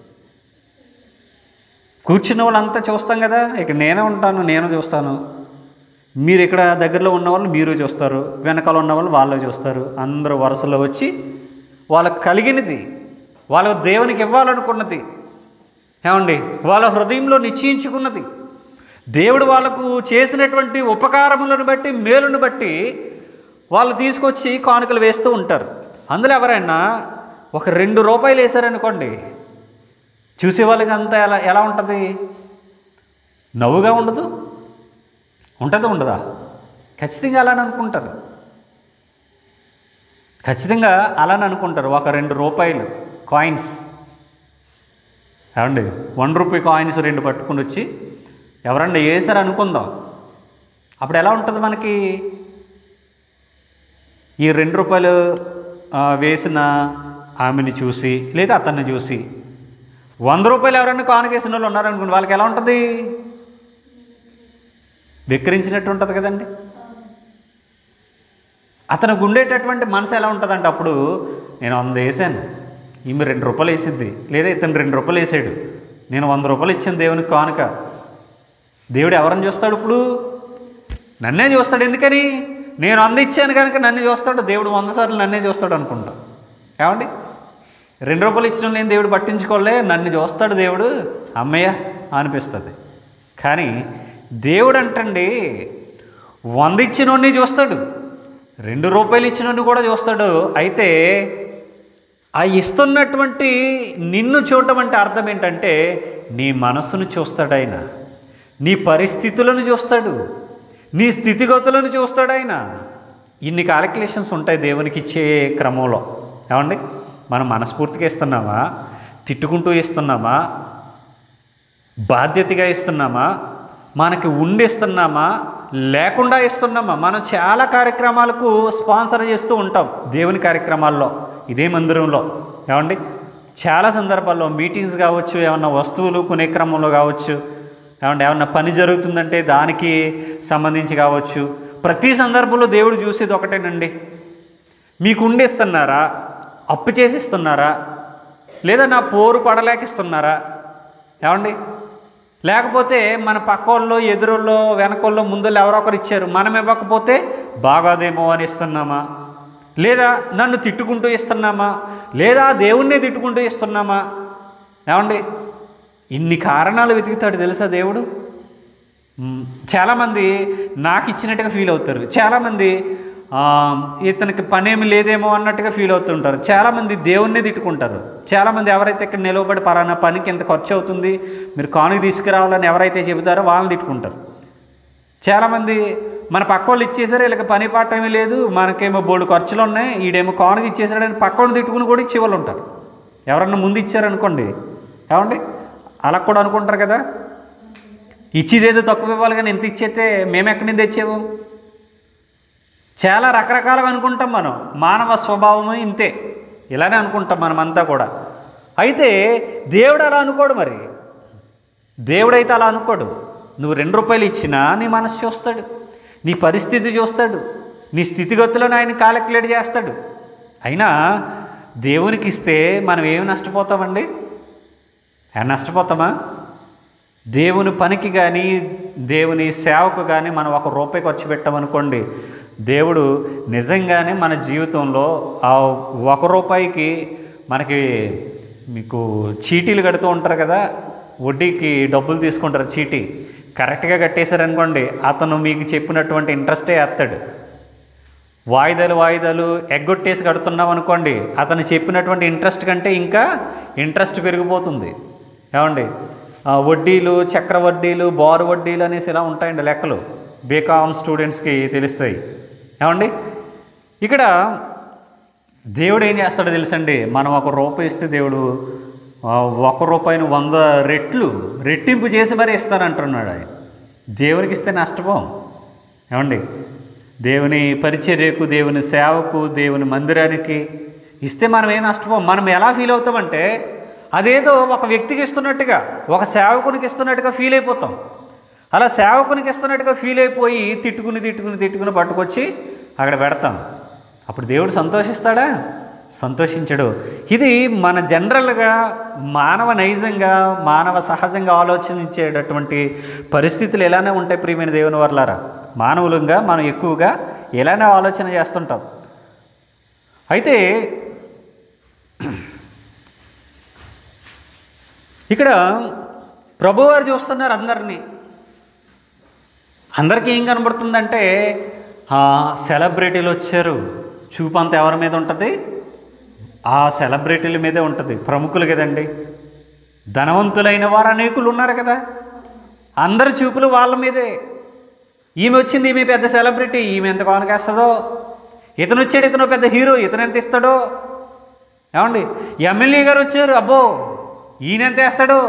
కూర్చున్న వాళ్ళంతా చూస్తాం కదా ఇక్కడ నేనే ఉంటాను నేను చూస్తాను మీరు ఇక్కడ దగ్గరలో ఉన్న వాళ్ళు మీరు చూస్తారు వెనకాల ఉన్న వాళ్ళు వాళ్ళు చూస్తారు అందరూ వరుసలో వచ్చి వాళ్ళకు కలిగినది వాళ్ళకు దేవునికి ఇవ్వాలనుకున్నది ఏమండి వాళ్ళ హృదయంలో నిశ్చయించుకున్నది దేవుడు వాళ్ళకు చేసినటువంటి ఉపకారములను బట్టి మేలును బట్టి వాళ్ళు తీసుకొచ్చి కానుకలు వేస్తూ ఉంటారు అందులో ఎవరైనా ఒక రెండు రూపాయలు వేశారనుకోండి చూసే వాళ్ళకి అంతా ఎలా ఎలా ఉంటుంది నవ్వుగా ఉండదు ఉంటుందా ఉండదా ఖచ్చితంగా అలానే అనుకుంటారు ఖచ్చితంగా అలానే అనుకుంటారు ఒక రెండు రూపాయలు కాయిన్స్ ఏమండి వన్ రూపీ కాయిన్స్ రెండు పట్టుకుని వచ్చి ఎవరన్నా వేసారు అనుకుందాం అప్పుడు ఎలా ఉంటుంది మనకి ఈ రెండు రూపాయలు ఆ, వేసిన ఆమెని చూసి లేదా అతన్ని చూసి వంద రూపాయలు ఎవరైనా కానుకేసిన వాళ్ళు ఉన్నారనుకోండి వాళ్ళకి ఎలా ఉంటుంది వెక్కిరించినట్టు ఉంటుంది కదండి అతనికి ఉండేటటువంటి మనసు ఎలా ఉంటుందంటే అప్పుడు నేను వంద వేసాను ఈమె రెండు రూపాయలు వేసిద్ది లేదా ఇతను రెండు రూపాయలు వేసాడు నేను వంద రూపాయలు ఇచ్చాను దేవునికి కానుక దేవుడు ఎవరిని చూస్తాడు ఇప్పుడు నన్నే చూస్తాడు ఎందుకని నేను వంద ఇచ్చాను కనుక నన్ను చూస్తాడు దేవుడు వంద సార్లు నన్నే చూస్తాడు అనుకుంటా ఏమండి రెండు రూపాయలు ఇచ్చడం లేని దేవుడు పట్టించుకోలే నన్ను చూస్తాడు దేవుడు అమ్మయ్య అనిపిస్తుంది కానీ దేవుడు అంటండి వంద ఇచ్చినోడిని చూస్తాడు రెండు రూపాయలు ఇచ్చినోడిని కూడా చూస్తాడు అయితే ఆ ఇస్తున్నటువంటి నిన్ను చూడటం అంటే అర్థం ఏంటంటే నీ మనసును చూస్తాడు ఆయన నీ పరిస్థితులను చూస్తాడు నీ స్థితిగతులను చూస్తాడు ఆయన ఇన్ని క్యాలిక్యులేషన్స్ ఉంటాయి దేవునికి ఇచ్చే క్రమంలో ఏమండి మనం మనస్ఫూర్తిగా ఇస్తున్నామా తిట్టుకుంటూ ఇస్తున్నామా బాధ్యతగా ఇస్తున్నామా మనకి ఉండి ఇస్తున్నామా లేకుండా ఇస్తున్నామా మనం చాలా కార్యక్రమాలకు స్పాన్సర్ చేస్తూ ఉంటాం దేవుని కార్యక్రమాల్లో ఇదే మందిరంలో ఏమండి చాలా సందర్భాల్లో మీటింగ్స్ కావచ్చు ఏమన్నా వస్తువులు కొనే క్రమంలో కావచ్చు ఏమంటే ఏమన్నా పని జరుగుతుందంటే దానికి సంబంధించి కావచ్చు ప్రతి సందర్భంలో దేవుడు చూసేది ఒకటేనండి మీకు ఉండి ఇస్తున్నారా అప్పు చేసి ఇస్తున్నారా లేదా నా పోరు పడలేక ఇస్తున్నారా ఏమండి లేకపోతే మన పక్కోళ్ళు ఎదురోళ్ళు వెనకోళ్ళు ముందులో ఎవరో ఒకరు ఇచ్చారు మనం ఇవ్వకపోతే బాగాదేమో అని ఇస్తున్నామా లేదా నన్ను తిట్టుకుంటూ ఇస్తున్నామా లేదా దేవుణ్ణే తిట్టుకుంటూ ఇస్తున్నామా ఏమండి ఇన్ని కారణాలు వెతుకుతాడు తెలుసా దేవుడు మ్, చాలామంది నాకు ఇచ్చినట్టుగా ఫీల్ అవుతారు చాలామంది ఆ, ఇతనికి పనేమి లేదేమో అన్నట్టుగా ఫీల్ అవుతుంటారు చాలామంది దేవుణ్ణే తిట్టుకుంటారు చాలామంది ఎవరైతే ఇక్కడ నిలవబడి పలానా పనికి ఎంత ఖర్చు అవుతుంది మీరు కానుక తీసుకురావాలని ఎవరైతే చెబుతారో వాళ్ళని తిట్టుకుంటారు చాలామంది మన పక్క వాళ్ళు ఇచ్చేసారు వీళ్ళకి పని పాట ఏమీ లేదు మనకేమో బోల్డ్ ఖర్చులు ఉన్నాయి ఈడేమో కానుక ఇచ్చేసాడని పక్క వాళ్ళు తిట్టుకుని కూడా ఇచ్చేవాళ్ళు ఉంటారు ఎవరన్నా ముందు ఇచ్చారనుకోండి ఏమండి అలా కూడా అనుకుంటారు కదా ఇచ్చేదేదో తక్కువ ఇవ్వాలి కానీ ఎంత ఇచ్చేస్తే మేము ఎక్కడి నుంచి తెచ్చాము చాలా రకరకాలుగా అనుకుంటాం మనం మానవ స్వభావము ఇంతే ఇలానే అనుకుంటాం మనమంతా కూడా అయితే దేవుడు అలా అనుకోడు మరి దేవుడైతే అలా అనుకోడు నువ్వు రెండు రూపాయలు ఇచ్చినా నీ మనసు చూస్తాడు నీ పరిస్థితి చూస్తాడు నీ స్థితిగతులను ఆయన కాలిక్యులేట్ చేస్తాడు అయినా దేవునికి ఇస్తే మనం ఏమి నష్టపోతామండి ఏం నష్టపోతామా దేవుని పనికి కానీ దేవుని సేవకు కానీ మనం ఒక రూపాయి ఖర్చు పెట్టామనుకోండి దేవుడు నిజంగానే మన జీవితంలో ఆ ఒక రూపాయికి మనకి మీకు చీటీలు కడుతూ ఉంటారు కదా వడ్డీకి డబ్బులు తీసుకుంటారు చీటీ కరెక్ట్గా కట్టేశారనుకోండి అతను మీకు చెప్పినటువంటి ఇంట్రెస్టే వేస్తాడు వాయిదాలు వాయిదాలు ఎగ్గొట్టేసి కడుతున్నాం అనుకోండి అతను చెప్పినటువంటి ఇంట్రెస్ట్ కంటే ఇంకా ఇంట్రెస్ట్ పెరిగిపోతుంది ఏమండి ఆ, వడ్డీలు చక్ర వడ్డీలు బారు వడ్డీలు అనేసి ఇలా ఉంటాయండి లెక్కలు బీకామ్ స్టూడెంట్స్కి తెలుస్తాయి ఏమండి ఇక్కడ దేవుడు ఏం చేస్తాడో తెలుసండి మనం ఒక రూపాయి ఇస్తే దేవుడు ఆ, ఒక రూపాయిని వంద రెట్లు రెట్టింపు చేసి మరీ ఇస్తానంటున్నాడు ఆయన దేవునికి ఇస్తే నష్టపోం ఏమండి దేవుని పరిచర్యకు దేవుని సేవకు దేవుని మందిరానికి ఇస్తే మనం ఏం నష్టపోం మనం ఎలా ఫీల్ అవుతామంటే అదేదో ఒక వ్యక్తికి ఇస్తున్నట్టుగా ఒక సేవకునికి ఇస్తున్నట్టుగా ఫీల్ అయిపోతాం అలా సేవకునికి ఇస్తున్నట్టుగా ఫీల్ అయిపోయి తిట్టుకుని తిట్టుకుని తిట్టుకుని పట్టుకొచ్చి అక్కడ పెడతాం అప్పుడు దేవుడు సంతోషిస్తాడా సంతోషించడు ఇది మన జనరల్గా మానవ నైజంగా మానవ సహజంగా ఆలోచించేటటువంటి పరిస్థితులు ఎలానే ఉంటాయి ప్రియమైన దేవుని వర్లారా మానవులంగా మనం ఎక్కువగా ఎలానే ఆలోచన చేస్తుంటాం అయితే ఇక్కడ ప్రభువారు చూస్తున్నారు అందరినీ అందరికీ ఏం కనబడుతుందంటే ఆ, సెలబ్రిటీలు వచ్చారు చూపు అంతా ఎవరి మీద ఉంటుంది ఆ సెలబ్రిటీల మీదే ఉంటుంది ప్రముఖులు కదండి ధనవంతులైన వారు అనేకులు ఉన్నారు కదా అందరి చూపులు వాళ్ళ మీదే ఈమె వచ్చింది ఈమె పెద్ద సెలబ్రిటీ ఈమె ఎంత కానుకేస్తుందో ఇతను వచ్చాడు ఇతను పెద్ద హీరో ఇతను ఎంత ఇస్తాడో ఏమండి ఎమ్మెల్యే గారు వచ్చారు అబ్బో ఈయన ఎంత వేస్తాడో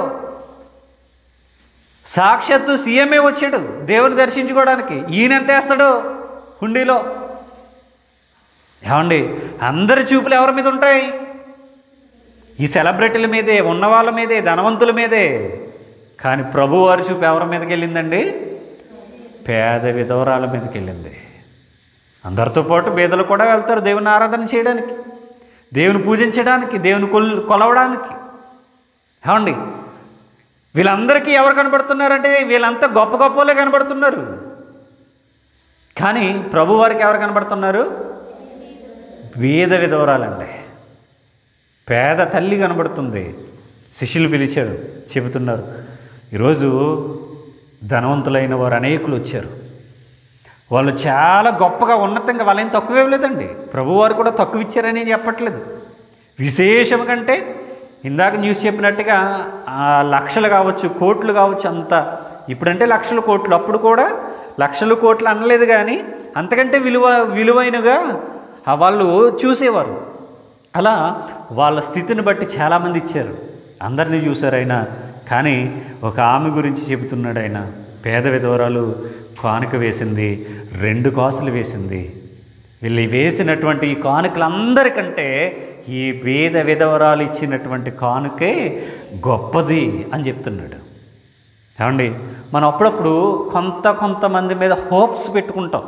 సాక్షాత్తు సీఎంఏ వచ్చాడు దేవుని దర్శించుకోవడానికి ఈయన ఎంత వేస్తాడు హుండీలో ఏమండి అందరి చూపులు ఎవరి మీద ఉంటాయి ఈ సెలబ్రిటీల మీదే ఉన్నవాళ్ళ మీదే ధనవంతుల మీదే కానీ ప్రభు వారి చూపు ఎవరి మీదకి వెళ్ళిందండి పేద విధవరాల మీదకి వెళ్ళింది అందరితో పాటు పేదలు కూడా వెళ్తారు దేవుని ఆరాధన చేయడానికి దేవుని పూజించడానికి దేవుని కొల్ కొలవడానికి ఏమండి వీళ్ళందరికీ ఎవరు కనబడుతున్నారంటే వీళ్ళంతా గొప్ప గొప్పలే కనబడుతున్నారు కానీ ప్రభు వారికి ఎవరు కనబడుతున్నారు వేద విధవరాలండి పేద తల్లి కనబడుతుంది శిష్యులు పిలిచారు చెబుతున్నారు ఈరోజు ధనవంతులైన వారు అనేకులు వచ్చారు వాళ్ళు చాలా గొప్పగా ఉన్నతంగా వాళ్ళేం తక్కువ ఇవ్వలేదండి ప్రభువారు కూడా తక్కువ ఇచ్చారని చెప్పట్లేదు విశేషం కంటే ఇందాక న్యూస్ చెప్పినట్టుగా ఆ లక్షలు కావచ్చు కోట్లు కావచ్చు అంత ఇప్పుడంటే లక్షలు కోట్లు అప్పుడు కూడా లక్షలు కోట్లు అనలేదు కానీ అంతకంటే విలువ విలువైనగా ఆ వాళ్ళు చూసేవారు అలా వాళ్ళ స్థితిని బట్టి చాలామంది ఇచ్చారు అందరినీ చూశారు ఆయన కానీ ఒక ఆమె గురించి చెబుతున్నాడు ఆయన పేద విధవరాలు కానుక వేసింది రెండు కాసులు వేసింది వీళ్ళు వేసినటువంటి ఈ కానుకలందరికంటే ఈ పేద విధవరాలు ఇచ్చినటువంటి కానుకే గొప్పది అని చెప్తున్నాడు ఏమండి మనం అప్పుడప్పుడు కొంత కొంతమంది మీద హోప్స్ పెట్టుకుంటాం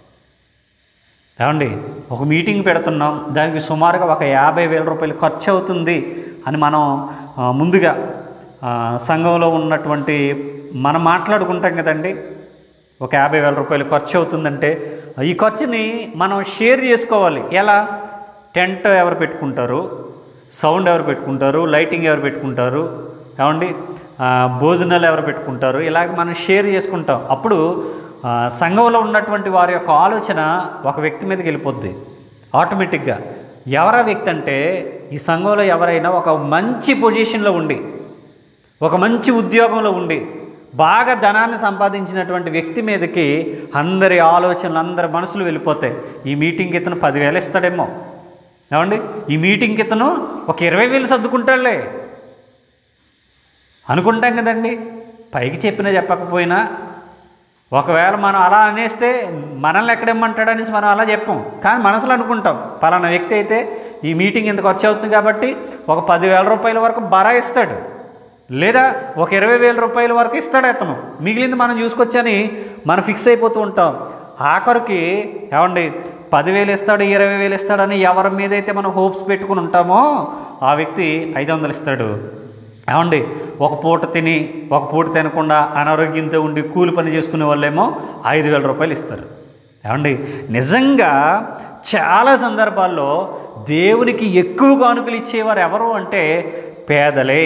ఏమండి ఒక మీటింగ్ పెడుతున్నాం దానికి సుమారుగా ఒక యాభై వేల రూపాయలు ఖర్చు అవుతుంది అని మనం ఆ, ముందుగా ఆ, సంఘంలో ఉన్నటువంటి మనం మాట్లాడుకుంటాం కదండి ఒక యాభై వేల రూపాయలు ఖర్చు అవుతుందంటే ఈ ఖర్చుని మనం షేర్ చేసుకోవాలి ఎలా టెంట్ ఎవరు పెట్టుకుంటారు సౌండ్ ఎవరు పెట్టుకుంటారు లైటింగ్ ఎవరు పెట్టుకుంటారు ఏమండి ఆ, భోజనాలు ఎవరు పెట్టుకుంటారు ఇలాగ మనం షేర్ చేసుకుంటాం అప్పుడు ఆ, సంఘంలో ఉన్నటువంటి వారి యొక్క ఆలోచన ఒక వ్యక్తి మీదకి వెళ్ళిపోద్ది ఆటోమేటిక్గా ఎవరా వ్యక్తి అంటే ఈ సంఘంలో ఎవరైనా ఒక మంచి పొజిషన్లో ఉండి ఒక మంచి ఉద్యోగంలో ఉండి బాగా ధనాన్ని సంపాదించినటువంటి వ్యక్తి మీదకి అందరి ఆలోచనలు అందరి మనసులు వెళ్ళిపోతాయి ఈ మీటింగ్కి ఇతను పదివేలు ఇస్తాడేమో ఏమండి ఈ మీటింగ్కి ఇతను ఒక ఇరవై వేలు సర్దుకుంటాడులే అనుకుంటాం కదండి పైకి చెప్పినా చెప్పకపోయినా ఒకవేళ మనం అలా అనేస్తే మనల్ని ఎక్కడేమంటాడు అనేసి మనం అలా చెప్పాం కానీ మనసులో అనుకుంటాం పలానా వ్యక్తి అయితే ఈ మీటింగ్ ఇంతకు వచ్చి అవుతుంది కాబట్టి ఒక పదివేల రూపాయల వరకు బరా ఇస్తాడు లేదా ఒక ఇరవై వేల రూపాయల వరకు ఇస్తాడు అతను మిగిలింది మనం చూసుకొచ్చని మనం ఫిక్స్ అయిపోతూ ఉంటాం ఆఖరికి ఏమండి పదివేలు ఇస్తాడు ఇరవై వేలు ఇస్తాడని ఎవరి మీద అయితే మనం హోప్స్ పెట్టుకుని ఉంటామో ఆ వ్యక్తి ఐదు వందలు ఇస్తాడు ఏమండి ఒక పూట తిని ఒక పూట తినకుండా అనారోగ్యంతో ఉండి కూలి పని చేసుకునే వాళ్ళేమో ఐదు వేల రూపాయలు ఇస్తారు ఏమండి నిజంగా చాలా సందర్భాల్లో దేవునికి ఎక్కువ కానుకలు ఇచ్చేవారు ఎవరు అంటే పేదలే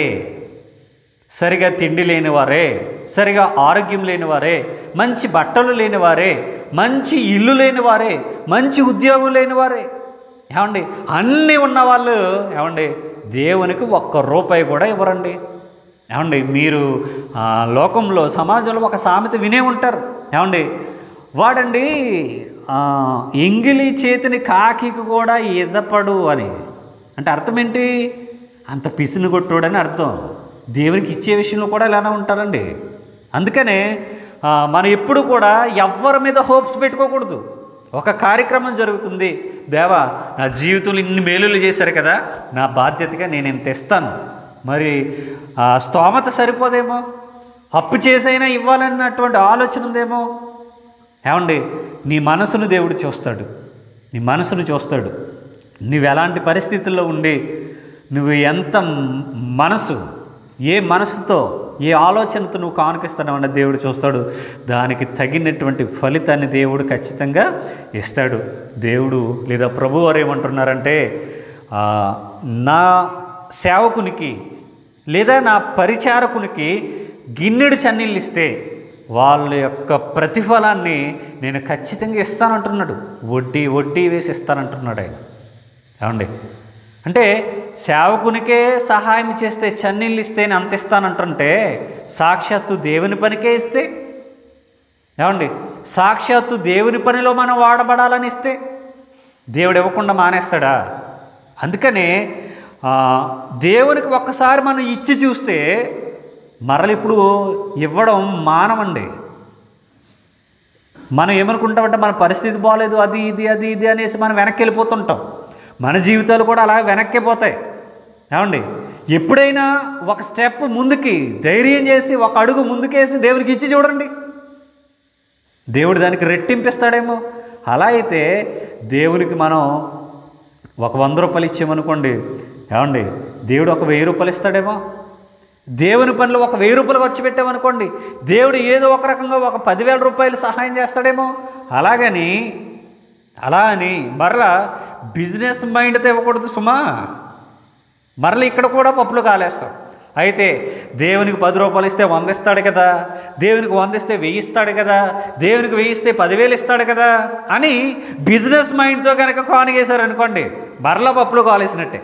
సరిగా తిండి లేనివారే సరిగా ఆరోగ్యం లేనివారే మంచి బట్టలు లేనివారే మంచి ఇల్లు లేనివారే మంచి ఉద్యోగం లేనివారే ఏమండి అన్నీ ఉన్నవాళ్ళు ఏమండి దేవునికి ఒక్క రూపాయి కూడా ఇవ్వరండి ఏమండి మీరు ఆ, లోకంలో సమాజంలో ఒక సామెత వినే ఉంటారు ఏమండి వాడండి ఆ, ఎంగిలి చేతిని కాకికి కూడా ఎదపడు అని అంటే అర్థం ఏంటి అంత పిసిని కొట్టుడని అర్థం దేవునికి ఇచ్చే విషయంలో కూడా ఇలానే ఉంటారండి అందుకనే ఆ, మనం ఎప్పుడు కూడా ఎవ్వరి మీద హోప్స్ పెట్టుకోకూడదు ఒక కార్యక్రమం జరుగుతుంది దేవా నా జీవితంలో ఇన్ని మేలులు చేశారు కదా నా బాధ్యతగా నేను ఇంత ఇస్తాను మరి ఆ స్తోమత సరిపోదేమో అప్పు చేసైనా ఇవ్వాలన్నటువంటి ఆలోచన ఉందేమో ఏమండి నీ మనసును దేవుడు చూస్తాడు నీ మనసును చూస్తాడు నువ్వు ఎలాంటి పరిస్థితుల్లో ఉండి నువ్వు ఎంత మ్- మనసు ఏ మనసుతో ఏ ఆలోచనతో నువ్వు కానుకిస్తున్నావన్న దేవుడు చూస్తాడు దానికి తగినటువంటి ఫలితాన్ని దేవుడు ఖచ్చితంగా ఇస్తాడు దేవుడు లేదా ప్రభు వారు ఏమంటున్నారంటే ఆ, నా సేవకునికి లేదా నా పరిచారకునికి గిన్నెడు చన్నీళ్ళు ఇస్తే వాళ్ళ యొక్క ప్రతిఫలాన్ని నేను ఖచ్చితంగా ఇస్తానంటున్నాడు వడ్డీ వడ్డీ వేసి ఇస్తానంటున్నాడు ఆయన ఏమండి అంటే సేవకునికే సహాయం చేస్తే చన్నీళ్ళు ఇస్తే నేను అంత ఇస్తానంటుంటే సాక్షాత్తు దేవుని పనికే ఇస్తే ఏమండి సాక్షాత్తు దేవుని పనిలో మనం వాడబడాలని ఇస్తే దేవుడు ఇవ్వకుండా మానేస్తాడా అందుకనే ఆ, దేవునికి ఒక్కసారి మనం ఇచ్చి చూస్తే మరలి ఇప్పుడు ఇవ్వడం మానవండి మనం ఏమనుకుంటామంటే మన పరిస్థితి బాగలేదు అది ఇది అది ఇది అనేసి మనం వెనక్కి వెళ్ళిపోతుంటాం మన జీవితాలు కూడా అలా వెనక్కి పోతాయి ఏమండి ఎప్పుడైనా ఒక స్టెప్ ముందుకి ధైర్యం చేసి ఒక అడుగు ముందుకేసి దేవునికి ఇచ్చి చూడండి దేవుడు దానికి రెట్టింపిస్తాడేమో అలా అయితే దేవునికి మనం ఒక వంద రూపాయలు ఇచ్చామనుకోండి ఏమండి దేవుడు ఒక వెయ్యి రూపాయలు ఇస్తాడేమో దేవుని పనులు ఒక వెయ్యి రూపాయలు ఖర్చు పెట్టామనుకోండి దేవుడు ఏదో ఒక రకంగా ఒక పదివేల రూపాయలు సహాయం చేస్తాడేమో అలాగని అలా అని మరలా బిజినెస్ మైండ్తో ఇవ్వకూడదు సుమా మరలా ఇక్కడ కూడా పప్పులు కాలేస్తాం అయితే దేవునికి పది రూపాయలు ఇస్తే వంద ఇస్తాడు కదా దేవునికి వంద ఇస్తే వెయ్యి ఇస్తాడు కదా దేవునికి వెయ్యి ఇస్తే పదివేలు ఇస్తాడు కదా అని బిజినెస్ మైండ్తో కనుక కానుగేశారు అనుకోండి మరలా పప్పులు కాలేసినట్టే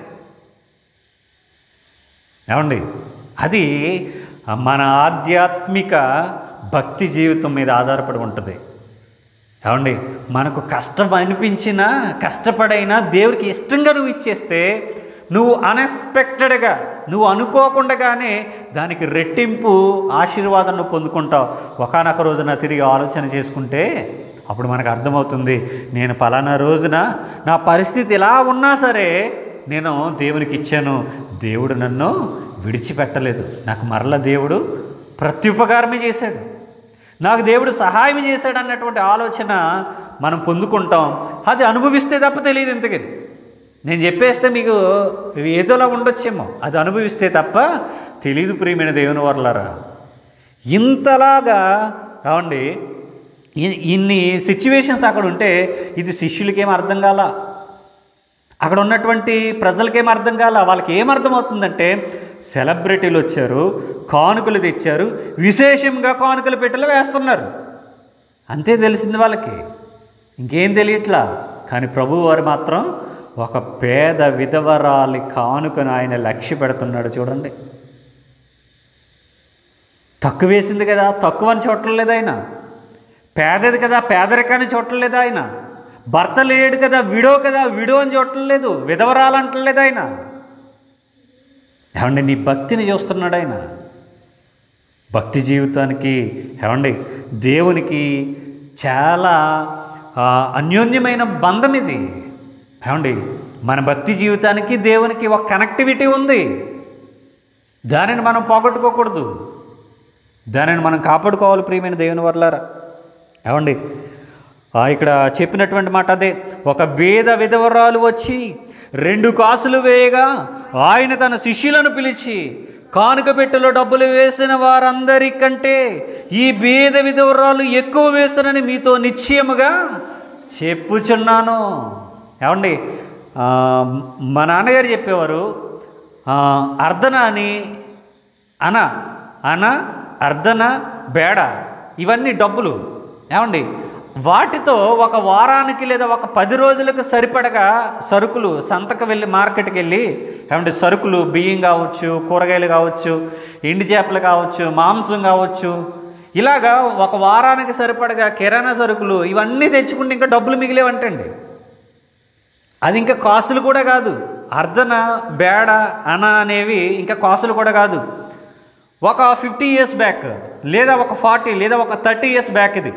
ఏమండి అది మన ఆధ్యాత్మిక భక్తి జీవితం మీద ఆధారపడి ఉంటుంది ఏమండి మనకు కష్టం అనిపించినా కష్టపడైనా దేవుడికి ఇష్టంగా నువ్వు ఇచ్చేస్తే నువ్వు అన్ఎక్స్పెక్టెడ్గా నువ్వు అనుకోకుండానే దానికి రెట్టింపు ఆశీర్వాదం నువ్వు పొందుకుంటావు ఒకనొక రోజున తిరిగి ఆలోచన చేసుకుంటే అప్పుడు మనకు అర్థమవుతుంది నేను పలానా రోజున నా పరిస్థితి ఎలా ఉన్నా సరే నేను దేవునికి ఇచ్చాను దేవుడు నన్ను విడిచిపెట్టలేదు నాకు మరల దేవుడు ప్రత్యుపకారమే చేశాడు నాకు దేవుడు సహాయం చేశాడు అన్నటువంటి ఆలోచన మనం పొందుకుంటాం అది అనుభవిస్తే తప్ప తెలియదు ఇంతకని నేను చెప్పేస్తే మీకు ఏదోలా ఉండొచ్చేమో అది అనుభవిస్తే తప్ప తెలియదు ప్రియమైన దేవుని వర్లారా ఇంతలాగా రావండి ఇ- ఇన్ని సిచ్యువేషన్స్ అక్కడ ఉంటే ఇది శిష్యులకేం అర్థం కాల అక్కడ ఉన్నటువంటి ప్రజలకేం అర్థం కాల వాళ్ళకి ఏం అర్థమవుతుందంటే సెలబ్రిటీలు వచ్చారు కానుకలు తెచ్చారు విశేషంగా కానుకలు పెట్టెలు వేస్తున్నారు అంతే తెలిసింది వాళ్ళకి ఇంకేం తెలియట్లా కానీ ప్రభు వారు మాత్రం ఒక పేద విధవరాలి కానుకను ఆయన లక్ష్య పెడుతున్నాడు చూడండి తక్కువ వేసింది కదా తక్కువ అని చూడలేదు ఆయన పేదది కదా పేదరికాన్ని చూడలేదు ఆయన భర్త లేడు కదా విడో కదా విడో అని చూడలేదు విధవరాలంటలేదు ఆయన ఏమండి నీ భక్తిని చూస్తున్నాడు ఆయన భక్తి జీవితానికి ఏమండి దేవునికి చాలా ఆ, అన్యోన్యమైన బంధం ఇది ఏమండి మన భక్తి జీవితానికి దేవునికి ఒక కనెక్టివిటీ ఉంది దానిని మనం పోగొట్టుకోకూడదు దానిని మనం కాపాడుకోవాలి ప్రియమైన దేవుని వర్లారా ఏమండి ఆ, ఇక్కడ చెప్పినటువంటి మాట అదే ఒక భేద విధవరాలు వచ్చి రెండు కాసులు వేయగా ఆయన తన శిష్యులను పిలిచి కానుక పెట్టెలో డబ్బులు వేసిన వారందరికంటే ఈ భేద విధవరాలు ఎక్కువ వేసనని మీతో నిశ్చయముగా చెప్పుచున్నాను ఏమండి ఆ, మా నాన్నగారు చెప్పేవారు ఆ, అర్ధన అని అన అన అర్ధన బేడ ఇవన్నీ డబ్బులు ఏమండి వాటితో ఒక వారానికి లేదా ఒక పది రోజులకు సరిపడగా సరుకులు సంతకు వెళ్ళి మార్కెట్కి వెళ్ళి ఏమంటే సరుకులు బియ్యం కావచ్చు కూరగాయలు కావచ్చు ఎండి చేపలు కావచ్చు మాంసం కావచ్చు ఇలాగా ఒక వారానికి సరిపడగా కిరాణా సరుకులు ఇవన్నీ తెచ్చుకుంటే ఇంకా డబ్బులు మిగిలేవంటండి అది ఇంకా కాసులు కూడా కాదు అర్ధన బేడ అన అనేవి ఇంకా కాసులు కూడా కాదు ఒక ఫిఫ్టీ ఇయర్స్ బ్యాక్ లేదా ఒక ఫార్టీ లేదా ఒక థర్టీ ఇయర్స్ బ్యాక్ ఇది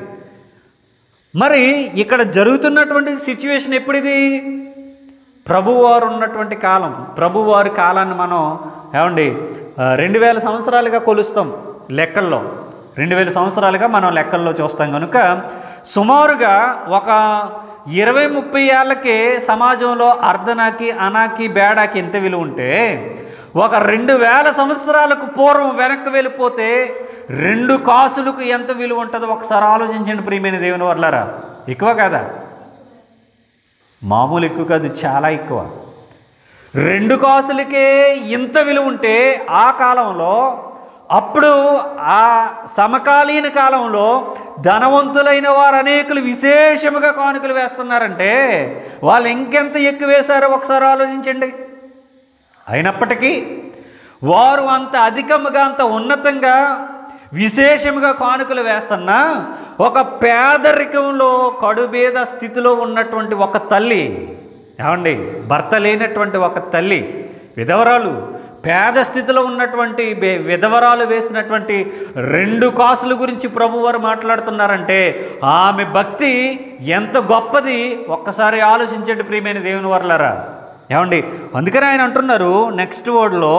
మరి ఇక్కడ జరుగుతున్నటువంటి సిచ్యువేషన్ ఎప్పుడిది ప్రభువారు ఉన్నటువంటి కాలం ప్రభువారి కాలాన్ని మనం ఏమండి ఆ, రెండు వేల సంవత్సరాలుగా కొలుస్తాం లెక్కల్లో రెండు వేల సంవత్సరాలుగా మనం లెక్కల్లో చూస్తాం కనుక సుమారుగా ఒక ఇరవై ముప్పై ఏళ్ళకే సమాజంలో అర్ధనాకి అనాకి బేడాకి ఎంత విలువ ఉంటే ఒక రెండు వేల సంవత్సరాలకు పూర్వం వెనక్కి వెళ్ళిపోతే రెండు కాసులకు ఎంత విలువ ఉంటుందో ఒకసారి ఆలోచించండి ప్రియమైన దేవుని వర్లారా ఎక్కువ కదా మామూలు ఎక్కువ కాదు చాలా ఎక్కువ రెండు కాసులకే ఇంత విలువ ఉంటే ఆ కాలంలో అప్పుడు ఆ సమకాలీన కాలంలో ధనవంతులైన వారు అనేకులు విశేషముగా కానుకలు వేస్తున్నారంటే వాళ్ళు ఇంకెంత ఎక్కువ వేశారో ఒకసారి ఆలోచించండి అయినప్పటికీ వారు అంత అధికముగా అంత ఉన్నతంగా విశేషముగా కానుకలు వేస్తున్నా ఒక పేదరికంలో కడుబేద స్థితిలో ఉన్నటువంటి ఒక తల్లి ఏమండి భర్త లేనటువంటి ఒక తల్లి విధవరాలు పేద స్థితిలో ఉన్నటువంటి బే- విధవరాలు వేసినటువంటి రెండు కాసుల గురించి ప్రభువారు మాట్లాడుతున్నారంటే ఆమె భక్తి ఎంత గొప్పది ఒక్కసారి ఆలోచించండి ప్రియమైన దేవుని వర్లరా ఏమండి అందుకని ఆయన అంటున్నారు నెక్స్ట్ వర్డ్లో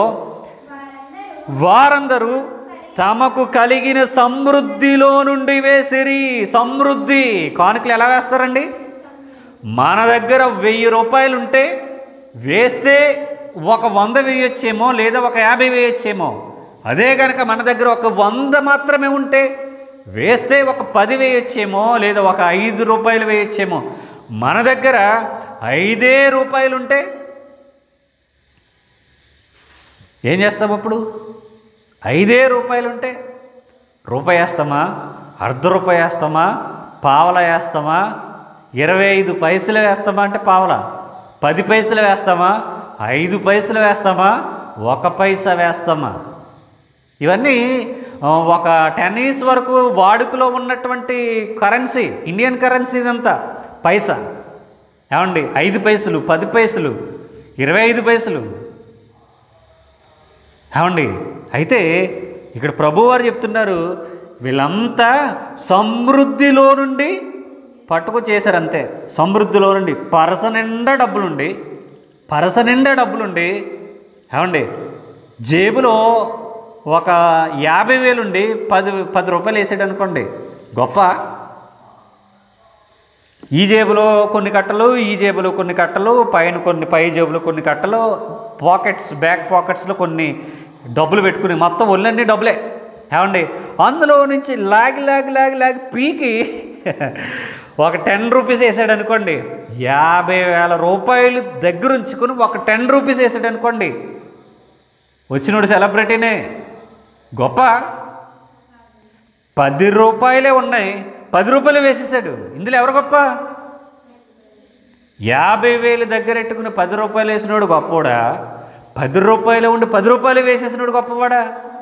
వారందరూ తమకు కలిగిన సమృద్ధిలో నుండి వేసిరి సమృద్ధి కానుకలు ఎలా వేస్తారండి మన దగ్గర వెయ్యి రూపాయలు ఉంటే వేస్తే ఒక వంద వేయొచ్చేమో లేదా ఒక యాభై వేయొచ్చేమో అదే కనుక మన దగ్గర ఒక వంద మాత్రమే ఉంటే వేస్తే ఒక పది వేయొచ్చేమో లేదా ఒక ఐదు రూపాయలు వేయొచ్చేమో మన దగ్గర ఐదే రూపాయలు ఉంటే ఏం చేస్తాం అప్పుడు ఐదే రూపాయలు ఉంటే రూపాయి వేస్తామా అర్ధ రూపాయి వేస్తామా పావల వేస్తామా ఇరవై ఐదు పైసలు వేస్తామా అంటే పావల పది పైసలు వేస్తామా ఐదు పైసలు వేస్తామా ఒక పైసా వేస్తామా ఇవన్నీ ఆ, ఒక టెన్ ఇయర్స్ వరకు వాడుకలో ఉన్నటువంటి కరెన్సీ ఇండియన్ కరెన్సీ ఇదంతా పైసా ఏమండి ఐదు పైసలు పది పైసలు ఇరవై ఐదు పైసలు ఏమండి అయితే ఇక్కడ ప్రభువారు చెప్తున్నారు వీళ్ళంతా సమృద్ధిలో నుండి పట్టుకు చేశారు అంతే సమృద్ధిలో నుండి పరస నిండా డబ్బులుండి పరస నిండా డబ్బులుండి ఏమండి జేబులో ఒక యాభై వేలుండి పది పది రూపాయలు వేసాడు అనుకోండి గొప్ప ఈ జేబులో కొన్ని కట్టలు ఈ జేబులో కొన్ని కట్టలు పైన కొన్ని పై జేబులో కొన్ని కట్టలు పాకెట్స్ బ్యాక్ పాకెట్స్లో కొన్ని డబ్బులు పెట్టుకుని మొత్తం ఒళ్ళన్నీ డబ్బులే ఏమండి అందులో నుంచి లాగి లాగి లాగి లాగి పీకి ఒక టెన్ రూపీస్ వేసాడు అనుకోండి యాభై వేల రూపాయలు దగ్గర ఉంచుకుని ఒక టెన్ రూపీస్ వేసాడు అనుకోండి వచ్చినోడు సెలబ్రిటీనే గొప్ప పది రూపాయలే ఉన్నాయి పది రూపాయలు వేసేసాడు ఇందులో ఎవరు గొప్ప యాభై వేలు దగ్గర ఎట్టుకుని పది రూపాయలు వేసినోడు గొప్పోడా పది రూపాయలు ఉండి పది రూపాయలు వేసేసినోడు గొప్పవాడా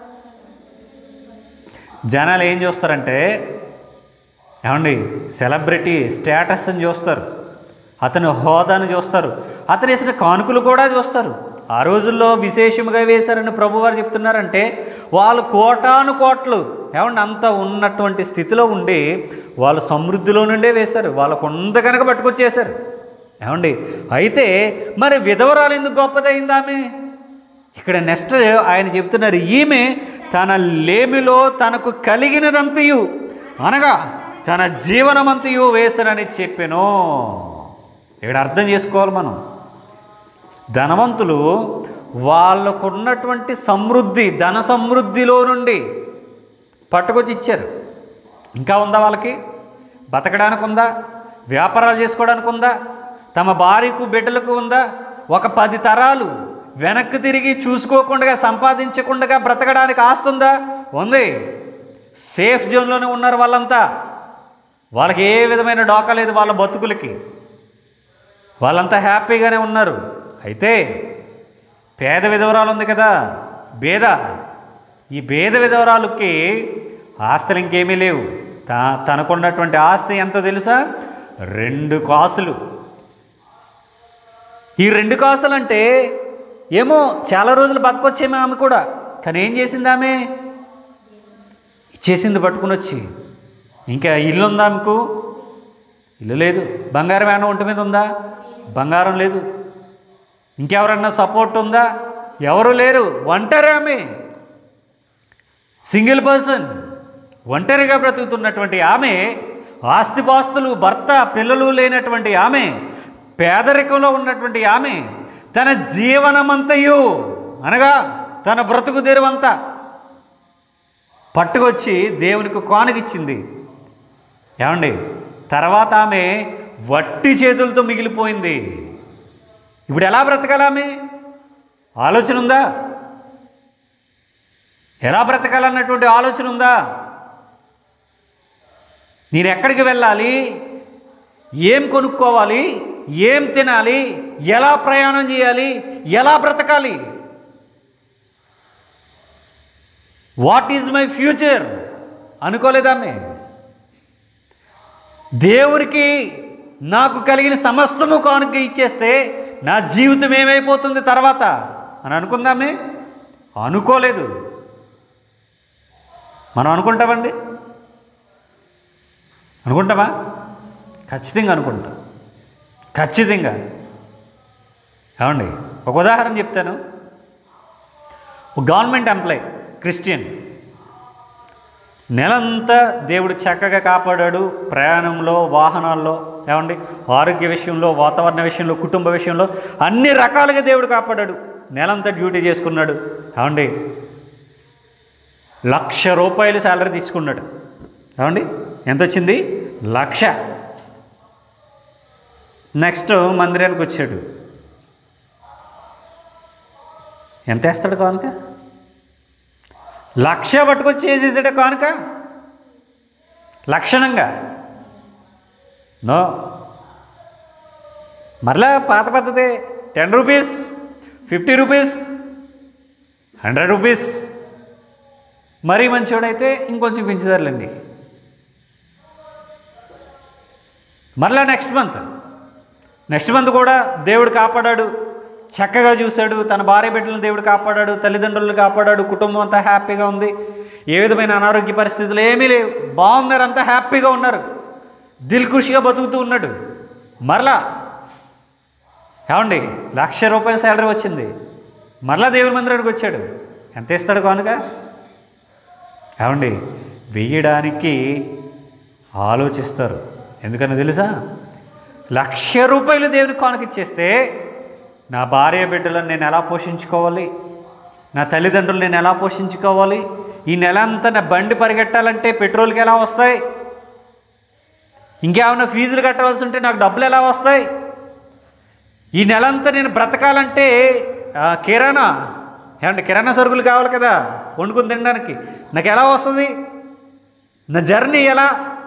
జనాలు ఏం చూస్తారంటే ఏమండి సెలబ్రిటీ స్టేటస్ అని చూస్తారు అతని హోదాను చూస్తారు అతను వేసిన కానుకలు కూడా చూస్తారు ఆ రోజుల్లో విశేషముగా వేశారని ప్రభువారు చెప్తున్నారంటే వాళ్ళు కోటాను కోట్లు ఏమండి అంత ఉన్నటువంటి స్థితిలో ఉండి వాళ్ళు సమృద్ధిలో నుండే వేశారు వాళ్ళకు ఉంద కనుక పట్టుకొచ్చేశారు ఏమండి అయితే మరి విధవరాలు ఎందుకు గొప్పదైంది ఆమె ఇక్కడ నెక్స్ట్ ఆయన చెప్తున్నారు ఈమె తన లేమిలో తనకు కలిగినదంతయు అనగా తన జీవనమంతయు వేసనని చెప్పాను ఇక్కడ అర్థం చేసుకోవాలి మనం ధనవంతులు వాళ్ళకున్నటువంటి సమృద్ధి ధన సమృద్ధిలో నుండి పట్టుకొచ్చి ఇచ్చారు ఇంకా ఉందా వాళ్ళకి బతకడానికి ఉందా వ్యాపారాలు చేసుకోవడానికి ఉందా తమ భార్యకు బిడ్డలకు ఉందా ఒక పది తరాలు వెనక్కి తిరిగి చూసుకోకుండా సంపాదించకుండా బ్రతకడానికి ఆస్తుందా ఉంది సేఫ్ జోన్లోనే ఉన్నారు వాళ్ళంతా వాళ్ళకి ఏ విధమైన డోకా లేదు వాళ్ళ బతుకులకి వాళ్ళంతా హ్యాపీగానే ఉన్నారు అయితే పేద విధవరాలు ఉంది కదా బేద ఈ భేద విధవరాలకి ఆస్తులు ఇంకేమీ లేవు తా తనకున్నటువంటి ఆస్తి ఎంతో తెలుసా రెండు కాసులు ఈ రెండు కాసులు అంటే ఏమో చాలా రోజులు బతకొచ్చేమో ఆమె కూడా కానీ ఏం చేసింది ఆమె ఇచ్చేసింది పట్టుకుని వచ్చి ఇంకా ఇల్లు ఉందా ఆమెకు ఇల్లు లేదు బంగారం ఏమైనా ఒంటి మీద ఉందా బంగారం లేదు ఇంకెవరన్నా సపోర్ట్ ఉందా ఎవరు లేరు ఒంటరి ఆమె సింగిల్ పర్సన్ ఒంటరిగా బ్రతుకుతున్నటువంటి ఆమె ఆస్తిపాస్తులు భర్త పిల్లలు లేనటువంటి ఆమె పేదరికంలో ఉన్నటువంటి ఆమె తన జీవనమంతయు అనగా తన బ్రతుకు తెరువంతా పట్టుకొచ్చి దేవునికి కానుకిచ్చింది ఏమండి తర్వాత ఆమె వట్టి చేతులతో మిగిలిపోయింది ఇప్పుడు ఎలా బ్రతకాలి ఆమె ఆలోచన ఉందా ఎలా బ్రతకాలన్నటువంటి ఆలోచన ఉందా నేను ఎక్కడికి వెళ్ళాలి ఏం కొనుక్కోవాలి ఏం తినాలి ఎలా ప్రయాణం చేయాలి ఎలా బ్రతకాలి వాట్ ఈజ్ మై ఫ్యూచర్ అనుకోలేదామె దేవునికి నాకు కలిగిన సమస్తము కానుక ఇచ్చేస్తే నా జీవితం ఏమైపోతుంది తర్వాత అని అనుకుందామే అనుకోలేదు మనం అనుకుంటామండి అనుకుంటామా ఖచ్చితంగా అనుకుంటాం ఖచ్చితంగా ఏమండి ఒక ఉదాహరణ చెప్తాను ఒక గవర్నమెంట్ ఎంప్లాయ్ క్రిస్టియన్ నెలంతా దేవుడు చక్కగా కాపాడాడు ప్రయాణంలో వాహనాల్లో ఏమండి ఆరోగ్య విషయంలో వాతావరణ విషయంలో కుటుంబ విషయంలో అన్ని రకాలుగా దేవుడు కాపాడాడు నెలంతా డ్యూటీ చేసుకున్నాడు ఏమండి లక్ష రూపాయలు శాలరీ తీసుకున్నాడు ఏమండి ఎంత వచ్చింది లక్ష నెక్స్ట్ మందిరానికి వచ్చాడు ఎంత వేస్తాడు కానుక లక్ష పట్టుకొచ్చి వేసేసాడు కానుక లక్షణంగా నో మరలా పాత పద్ధతి ten rupees fifty rupees hundred rupees మరీ మంచివాడైతే ఇంకొంచెం పెంచుతారులేండి మరలా నెక్స్ట్ మంత్ నెక్స్ట్ మంత్ కూడా దేవుడు కాపాడాడు చక్కగా చూశాడు తన భార్య బిడ్డలను దేవుడు కాపాడాడు తల్లిదండ్రులను కాపాడాడు కుటుంబం అంతా హ్యాపీగా ఉంది ఏ విధమైన అనారోగ్య పరిస్థితులు ఏమీ లేవు బాగున్నారు అంతా హ్యాపీగా ఉన్నారు దిల్ ఖుషిగా బతుకుతూ ఉన్నాడు మరలా ఏమండి లక్ష రూపాయల శాలరీ వచ్చింది మరలా దేవుని మందిరానికి వచ్చాడు ఎంత ఇస్తాడు కానుక ఏమండి వెయ్యడానికి ఆలోచిస్తారు ఎందుకని తెలుసా లక్ష రూపాయలు దేవునికి కానుక ఇచ్చేస్తే నా భార్య బిడ్డలను నేను ఎలా పోషించుకోవాలి నా తల్లిదండ్రులు నేను ఎలా పోషించుకోవాలి ఈ నెల అంతా నా బండి పరిగెట్టాలంటే పెట్రోల్కి ఎలా వస్తాయి ఇంకేమైనా ఫీజులు కట్టవలసి ఉంటే నాకు డబ్బులు ఎలా వస్తాయి ఈ నెలంతా నేను బ్రతకాలంటే ఆ, కిరాణా ఏమంటే కిరాణా సరుకులు కావాలి కదా వండుకుని తినడానికి నాకు ఎలా వస్తుంది నా జర్నీ ఎలా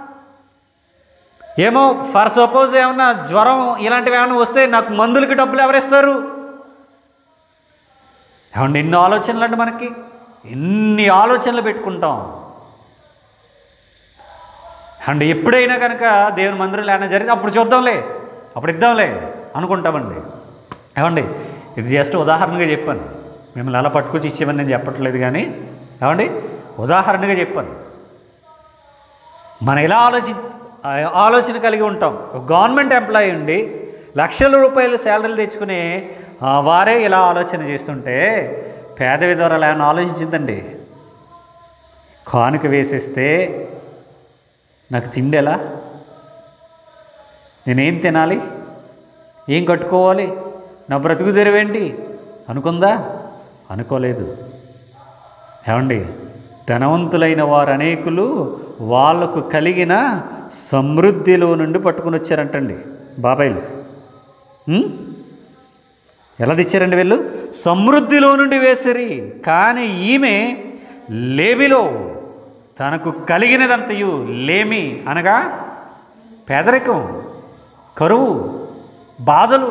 ఏమో ఫర్ సపోజ్ ఏమన్నా జ్వరం ఇలాంటివి ఏమైనా వస్తే నాకు మందులకి డబ్బులు ఎవరిస్తారు ఏమండి ఎన్ని ఆలోచనలు అండి మనకి ఎన్ని ఆలోచనలు పెట్టుకుంటాం అండ్ ఎప్పుడైనా కనుక దేవుని మందిరంలో ఏమైనా జరిగితే అప్పుడు చూద్దాంలే అప్పుడు ఇద్దాంలే అనుకుంటామండి ఏమండి ఇది జస్ట్ ఉదాహరణగా చెప్పాను మిమ్మల్ని అలా పట్టుకొచ్చి ఇచ్చేమని నేను చెప్పట్లేదు కానీ ఏమండి ఉదాహరణగా చెప్పాను మనం ఎలా ఆలోచి ఆ ఆలోచన కలిగి ఉంటాం ఒక గవర్నమెంట్ ఎంప్లాయీ ఉండి లక్షల రూపాయలు శాలరీలు తెచ్చుకుని ఆ, వారే ఇలా ఆలోచన చేస్తుంటే పేద విధవరాలు ఏమైనా ఆలోచించిందండి కానుక వేసేస్తే నాకు తిండి ఎలా నేనేం తినాలి ఏం కట్టుకోవాలి నా బ్రతుకు తెరవేంటి అనుకుందా అనుకోలేదు ఏమండి ధనవంతులైన వారు అనేకులు వాళ్ళకు కలిగిన సమృద్ధిలో నుండి పట్టుకుని వచ్చారంటండి బాబాయిలు ఉం? ఎలా తెచ్చారండి వీళ్ళు సమృద్ధిలో నుండి వేసిరి కానీ ఈమె లేమిలో తనకు కలిగినదంతయు లేమి అనగా పేదరికం కరువు బాధలు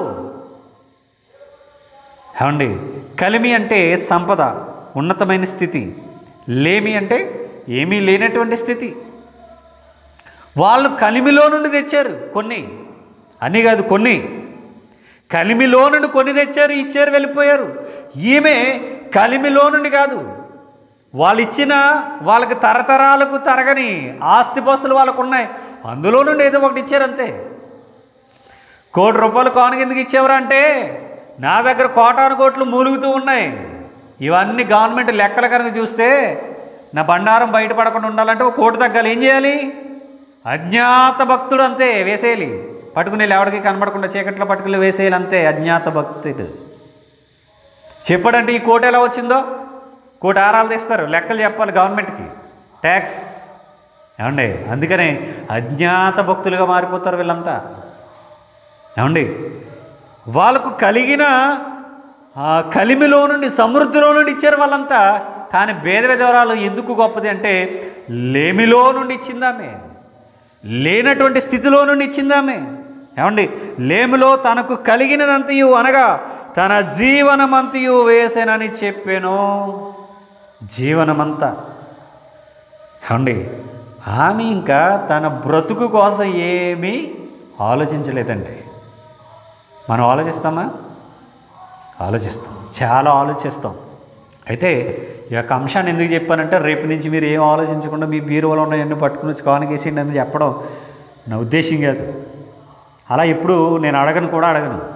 ఏమండి కలిమి అంటే సంపద ఉన్నతమైన స్థితి లేమి అంటే ఏమీ లేనటువంటి స్థితి వాళ్ళు కలిమిలో నుండి తెచ్చారు కొన్ని అన్నీ కాదు కొన్ని కలిమిలో నుండి కొన్ని తెచ్చారు ఇచ్చారు వెళ్ళిపోయారు ఈమె కలిమిలో నుండి కాదు వాళ్ళు ఇచ్చిన వాళ్ళకి తరతరాలకు తరగని ఆస్తిపాస్తులు వాళ్ళకు ఉన్నాయి అందులో నుండి ఏదో ఒకటి ఇచ్చారు అంతే కోటి రూపాయలు కానుక ఎందుకు ఇచ్చేవరా అంటే నా దగ్గర కోటాను కోట్లు మూలుగుతూ ఉన్నాయి ఇవన్నీ గవర్నమెంట్ లెక్కల కనుక చూస్తే నా బండారం బయటపడకుండా ఉండాలంటే ఒక కోటి తగ్గాలి ఏం చేయాలి అజ్ఞాత భక్తుడు అంతే వేసేయాలి పట్టుకుని ఎవడికి కనబడకుండా చీకట్లో పట్టుకుని వేసేయాలి అంతే అజ్ఞాత భక్తుడు చెప్పడంటే ఈ కోటి ఎలా వచ్చిందో కోటి ఆరాలు తీస్తారు లెక్కలు చెప్పాలి గవర్నమెంట్కి ట్యాక్స్ ఏమండి అందుకనే అజ్ఞాత భక్తులుగా మారిపోతారు వీళ్ళంతా ఏమండి వాళ్ళకు కలిగిన ఆ కలిమిలో నుండి సమృద్ధిలో నుండి ఇచ్చారు వాళ్ళంతా కానీ భేద విధవరాలు ఎందుకు గొప్పది అంటే లేమిలో నుండి ఇచ్చిందామే లేనటువంటి స్థితిలో నుండి ఇచ్చిందామే ఏమండి లేమిలో తనకు కలిగినదంతయు అనగా తన జీవనమంతయు వేసేనని చెప్పాను జీవనమంతా ఏమండి ఆమె ఇంకా తన బ్రతుకు కోసం ఏమీ ఆలోచించలేదండి మనం ఆలోచిస్తామా ఆలోచిస్తాం చాలా ఆలోచిస్తాం అయితే ఈ యొక్క అంశాన్ని ఎందుకు చెప్పానంటే రేపు నుంచి మీరు ఏం ఆలోచించకుండా మీ బీరువాలో ఉన్నాయన్నీ పట్టుకుని వచ్చి కానుకేసిండి అని చెప్పడం నా ఉద్దేశం కాదు అలా ఎప్పుడు నేను అడగను కూడా అడగను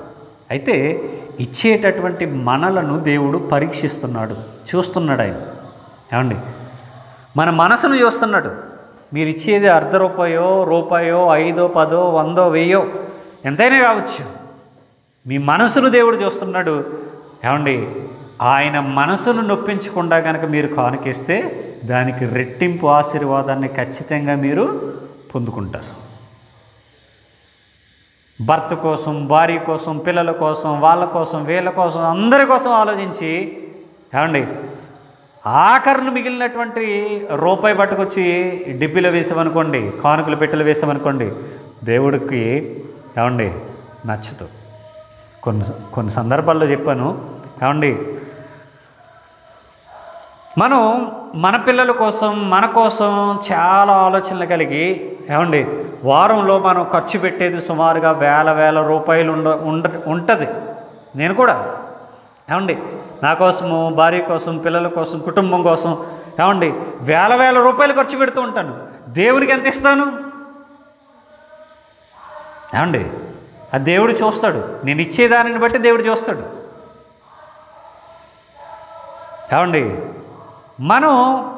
అయితే ఇచ్చేటటువంటి మనలను దేవుడు పరీక్షిస్తున్నాడు చూస్తున్నాడు ఆయన ఏమండి మన మనసును చూస్తున్నాడు మీరు ఇచ్చేది అర్ధ రూపాయో రూపాయో ఐదో పదో వందో వెయ్యో ఎంతైనా కావచ్చు మీ మనసును దేవుడు చూస్తున్నాడు ఏమండి ఆయన మనసును నొప్పించకుండా కనుక మీరు కానుకేస్తే దానికి రెట్టింపు ఆశీర్వాదాన్ని ఖచ్చితంగా మీరు పొందుకుంటారు భర్త కోసం భార్య కోసం పిల్లల కోసం వాళ్ళ కోసం వీళ్ళ కోసం అందరి కోసం ఆలోచించి ఏమండి ఆఖరును మిగిలినటువంటి రూపాయి పట్టుకొచ్చి డిబ్బీలో వేసామనుకోండి కానుకలు పెట్టెలు వేసామనుకోండి దేవుడికి ఏమండి నచ్చదు కొన్ని కొన్ని సందర్భాల్లో చెప్పాను ఏమండి మనం మన పిల్లల కోసం మన కోసం చాలా ఆలోచనలు కలిగి ఏమండి వారంలో మనం ఖర్చు పెట్టేది సుమారుగా వేల వేల రూపాయలు ఉండ ఉండ ఉంటుంది నేను కూడా ఏమండి నా కోసము భార్య కోసం పిల్లల కోసం కుటుంబం కోసం ఏమండి వేల వేల రూపాయలు ఖర్చు పెడుతూ ఉంటాను దేవునికి ఎంత ఇస్తాను ఏమండి ఆ దేవుడు చూస్తాడు నేను ఇచ్చేదానిని బట్టి దేవుడు చూస్తాడు ఏమండి మనం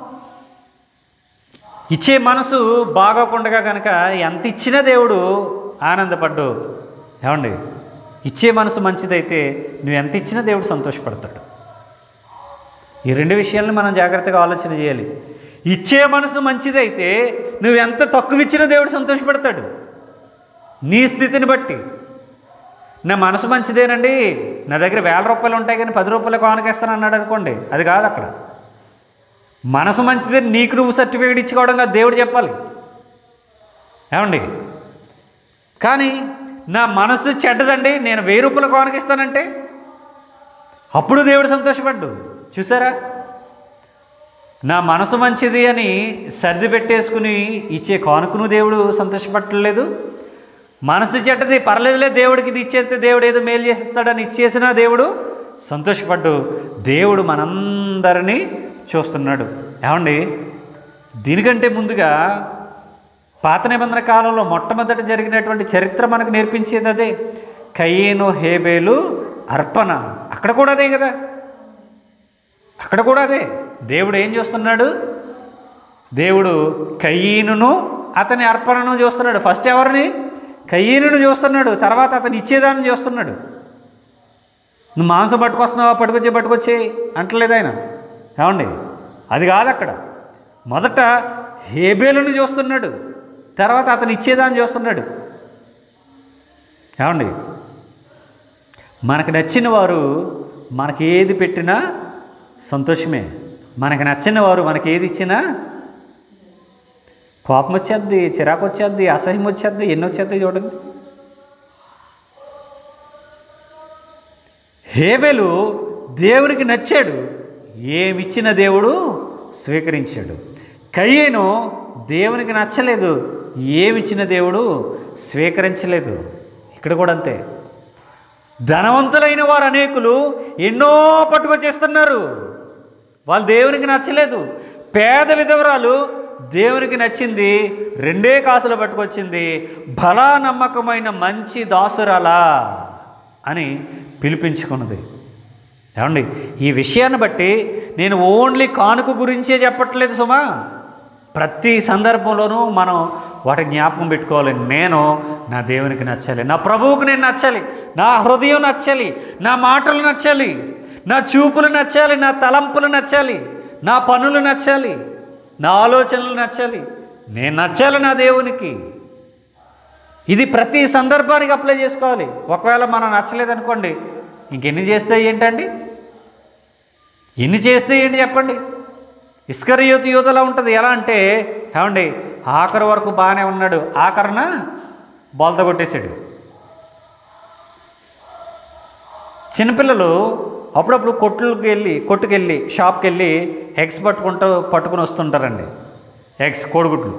ఇచ్చే మనసు బాగోకుండా కనుక ఎంత ఇచ్చినా దేవుడు ఆనందపడ్డు ఏమండి ఇచ్చే మనసు మంచిదైతే నువ్వు ఎంత ఇచ్చినా దేవుడు సంతోషపడతాడు ఈ రెండు విషయాలను మనం జాగ్రత్తగా ఆలోచన చేయాలి ఇచ్చే మనసు మంచిదైతే నువ్వు ఎంత తక్కువ ఇచ్చినా దేవుడు సంతోషపడతాడు నీ స్థితిని బట్టి నా మనసు మంచిదేనండి నా దగ్గర వేల రూపాయలు ఉంటాయి కానీ పది రూపాయలు కానుకేస్తాను అన్నాడు అనుకోండి అది కాదు అక్కడ మనసు మంచిదే నీకు నువ్వు సర్టిఫికేట్ ఇచ్చుకోవడం కాదు దేవుడు చెప్పాలి ఏమండి కానీ నా మనసు చెడ్డదండి నేను వెయ్యి రూపాయలు కానుకిస్తానంటే అప్పుడు దేవుడు సంతోషపడ్డు చూసారా నా మనసు మంచిది అని సర్ది పెట్టేసుకుని ఇచ్చే కానుకను దేవుడు సంతోషపట్టలేదు మనసు చెడ్డది పర్లేదులే దేవుడికి ఇది ఇచ్చేస్తే దేవుడు ఏదో మేలు చేస్తాడని ఇచ్చేసిన దేవుడు సంతోషపడ్డు దేవుడు మనందరినీ చూస్తున్నాడు ఏమండి దీనికంటే ముందుగా పాత నిబంధన కాలంలో మొట్టమొదట జరిగినటువంటి చరిత్ర మనకు నేర్పించేది అదే కయ్యేను హేబేలు అర్పణ అక్కడ కూడా అదే కదా అక్కడ కూడా అదే దేవుడు ఏం చూస్తున్నాడు దేవుడు కయ్యీనును అతని అర్పణను చూస్తున్నాడు ఫస్ట్ ఎవరిని కయ్యీనును చూస్తున్నాడు తర్వాత అతను ఇచ్చేదాన్ని చూస్తున్నాడు నువ్వు మాంసం పట్టుకొస్తున్నావా పట్టుకొచ్చే పట్టుకొచ్చే అంటలేదు ఆయన ఏమండి అది కాదు అక్కడ మొదట హేబేలును చూస్తున్నాడు తర్వాత అతను ఇచ్చేదాన్ని చూస్తున్నాడు ఏమండి మనకు నచ్చిన వారు మనకి ఏది పెట్టినా సంతోషమే మనకి నచ్చిన వారు మనకి ఏది ఇచ్చినా కోపం వచ్చేద్ది చిరాకు వచ్చేద్ది అసహ్యం వచ్చేద్ది ఎన్ని వచ్చేద్ది చూడండి హేబెలు దేవునికి నచ్చాడు ఏమిచ్చిన దేవుడు స్వీకరించాడు కయ్యేను దేవునికి నచ్చలేదు ఏమిచ్చిన దేవుడు స్వీకరించలేదు ఇక్కడ కూడా అంతే ధనవంతులైన వారు అనేకులు ఎన్నో పట్టుకొచ్చేస్తున్నారు వాళ్ళు దేవునికి నచ్చలేదు పేద విధవరాలు దేవునికి నచ్చింది రెండే కాసులు పట్టుకొచ్చింది బలా నమ్మకమైన మంచి దాసురాలా అని పిలిపించుకున్నది ఏమండి ఈ విషయాన్ని బట్టి నేను ఓన్లీ కానుక గురించే చెప్పట్లేదు సుమా ప్రతి సందర్భంలోనూ మనం వాటి జ్ఞాపకం పెట్టుకోవాలి నేను నా దేవునికి నచ్చాలి నా ప్రభువుకు నేను నచ్చాలి నా హృదయం నచ్చాలి నా మాటలు నచ్చాలి నా చూపులు నచ్చాలి నా తలంపులు నచ్చాలి నా పనులు నచ్చాలి నా ఆలోచనలు నచ్చాలి నేను నచ్చాలి నా దేవునికి ఇది ప్రతి సందర్భానికి అప్లై చేసుకోవాలి ఒకవేళ మనం నచ్చలేదనుకోండి ఇంకెన్ని చేస్తే ఏంటండి ఎన్ని చేస్తే ఏంటి చెప్పండి ఇస్కరియోతు యోధలా ఉంటుంది ఎలా అంటే ఏమండి ఆఖరి వరకు బాగానే ఉన్నాడు ఆఖరణ బోల్త కొట్టేశాడు చిన్నపిల్లలు అప్పుడప్పుడు కొట్లకి వెళ్ళి కొట్టుకెళ్ళి షాప్కి వెళ్ళి ఎగ్స్ పట్టుకుంటూ పట్టుకుని వస్తుంటారండి ఎగ్స్ కోడిగుడ్లు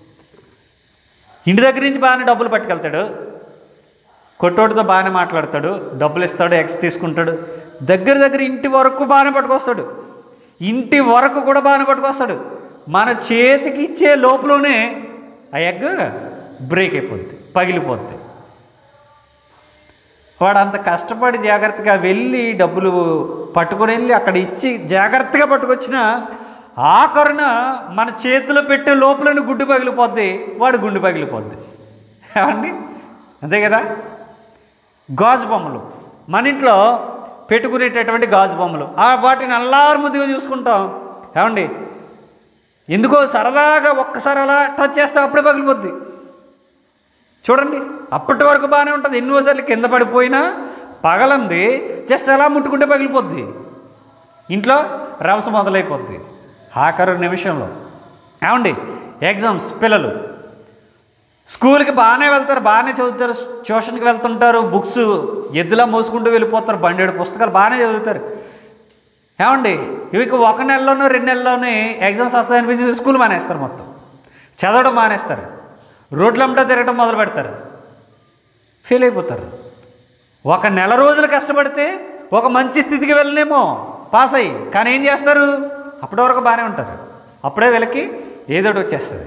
ఇంటి దగ్గర నుంచి బాగానే డబ్బులు పట్టుకెళ్తాడు కొట్టోడితో బాగానే మాట్లాడతాడు డబ్బులు ఇస్తాడు ఎగ్స్ తీసుకుంటాడు దగ్గర దగ్గర ఇంటి వరకు బాగానే పట్టుకొస్తాడు ఇంటి వరకు కూడా బాగానే పట్టుకొస్తాడు మన చేతికి ఇచ్చే లోపలనే ఆ ఎగ్ బ్రేక్ అయిపోద్ది పగిలిపోద్ది వాడు అంత కష్టపడి జాగ్రత్తగా వెళ్ళి డబ్బులు పట్టుకొని వెళ్ళి అక్కడ ఇచ్చి జాగ్రత్తగా పట్టుకొచ్చిన ఆఖరున మన చేతిలో పెట్టే లోపలని గుడ్డు పగిలిపోద్ది వాడు గుండు పగిలిపోద్ది ఏమండి అంతే కదా గాజు బొమ్మలు మన ఇంట్లో పెట్టుకునేటటువంటి గాజు బొమ్మలు ఆ వాటిని అల్లారు ముద్దుగా చూసుకుంటాం ఏమండి ఎందుకో సరదాగా ఒక్కసారి అలా టచ్ చేస్తే అప్పుడే పగిలిపోద్ది చూడండి అప్పటి వరకు బాగానే ఉంటుంది ఎన్నోసార్లు కింద పడిపోయినా పగలంది జస్ట్ అలా ముట్టుకుంటే పగిలిపోద్ది ఇంట్లో రవస మొదలైపోద్ది ఆఖరు నిమిషంలో ఏమండి ఎగ్జామ్స్ పిల్లలు స్కూల్కి బాగానే వెళ్తారు బాగానే చదువుతారు ట్యూషన్కి వెళ్తుంటారు బుక్స్ ఎద్దులా మోసుకుంటూ వెళ్ళిపోతారు బండేడు పుస్తకాలు బాగానే చదువుతారు ఏమండి ఇవి ఒక నెలలోనూ రెండు నెలల్లోనే ఎగ్జామ్స్ వస్తాయనిపించి స్కూల్ మానేస్తారు మొత్తం చదవడం మానేస్తారు రోడ్లంతా తిరగడం మొదలు పెడతారు ఫెయిల్ అయిపోతారు ఒక నెల రోజులు కష్టపడితే ఒక మంచి స్థితికి వెళ్ళనేమో పాస్ అయ్యి కానీ ఏం చేస్తారు అప్పటి వరకు బాగానే ఉంటారు అప్పుడే వీళ్ళకి ఏదో ఒకటి వచ్చేస్తుంది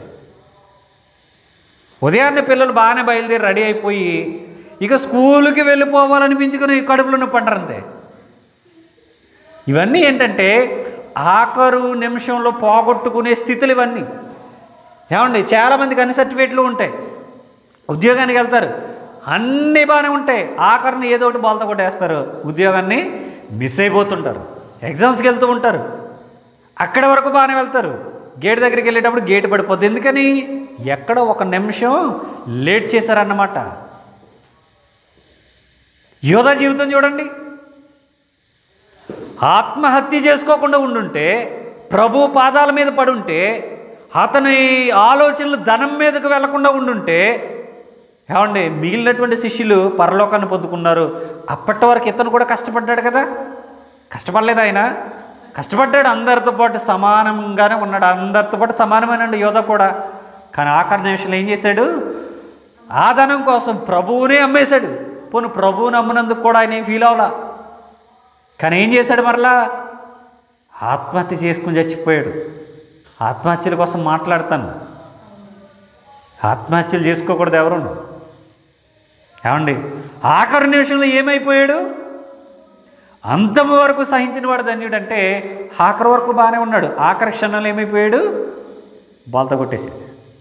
ఉదయాన్నే పిల్లలు బాగానే బయలుదేరి రెడీ అయిపోయి ఇక స్కూల్కి వెళ్ళిపోవాలనిపించుకుని కడుపులో నొప్పి అంటారు అంతే ఇవన్నీ ఏంటంటే ఆఖరు నిమిషంలో పోగొట్టుకునే స్థితులు ఇవన్నీ ఏమండి చాలామందికి అన్ని సర్టిఫికేట్లు ఉంటాయి ఉద్యోగానికి వెళ్తారు అన్నీ బాగానే ఉంటాయి ఆఖరిని ఏదో ఒకటి బాల్తో కొట్టేస్తారు ఉద్యోగాన్ని మిస్ అయిపోతుంటారు ఎగ్జామ్స్కి వెళ్తూ ఉంటారు అక్కడి వరకు బాగానే వెళ్తారు గేట్ దగ్గరికి వెళ్ళేటప్పుడు గేట్ పడిపోద్ది ఎందుకని ఎక్కడో ఒక నిమిషం లేట్ చేశారన్నమాట యోధా జీవితం చూడండి ఆత్మహత్య చేసుకోకుండా ఉండుంటే ప్రభు పాదాల మీద పడుంటే అతని ఆలోచనలు ధనం మీదకు వెళ్లకుండా ఉండుంటే ఏమండి మిగిలినటువంటి శిష్యులు పరలోకాన్ని పొందుకున్నారు అప్పటి వరకు ఇతను కూడా కష్టపడ్డాడు కదా కష్టపడలేదు ఆయన కష్టపడ్డాడు అందరితో పాటు సమానంగానే ఉన్నాడు అందరితో పాటు సమానమేనండి యోధ కూడా కానీ ఆఖరి నిమిషంలో ఏం చేశాడు ఆ ధనం కోసం ప్రభువునే అమ్మేశాడు పోను ప్రభువుని అమ్మినందుకు కూడా ఆయన ఏం ఫీల్ అవ్వాలా కానీ ఏం చేశాడు మరలా ఆత్మహత్య చేసుకుని చచ్చిపోయాడు ఆత్మహత్యల కోసం మాట్లాడతాను ఆత్మహత్యలు చేసుకోకూడదు ఎవరు ఏమండి ఆఖరి నిమిషంలో ఏమైపోయాడు అంతము వరకు సహించిన వాడు ధన్యుడు అంటే ఆఖరి వరకు బాగానే ఉన్నాడు ఆఖరి క్షణంలో ఏమైపోయాడు బాల్తో కొట్టేసాడు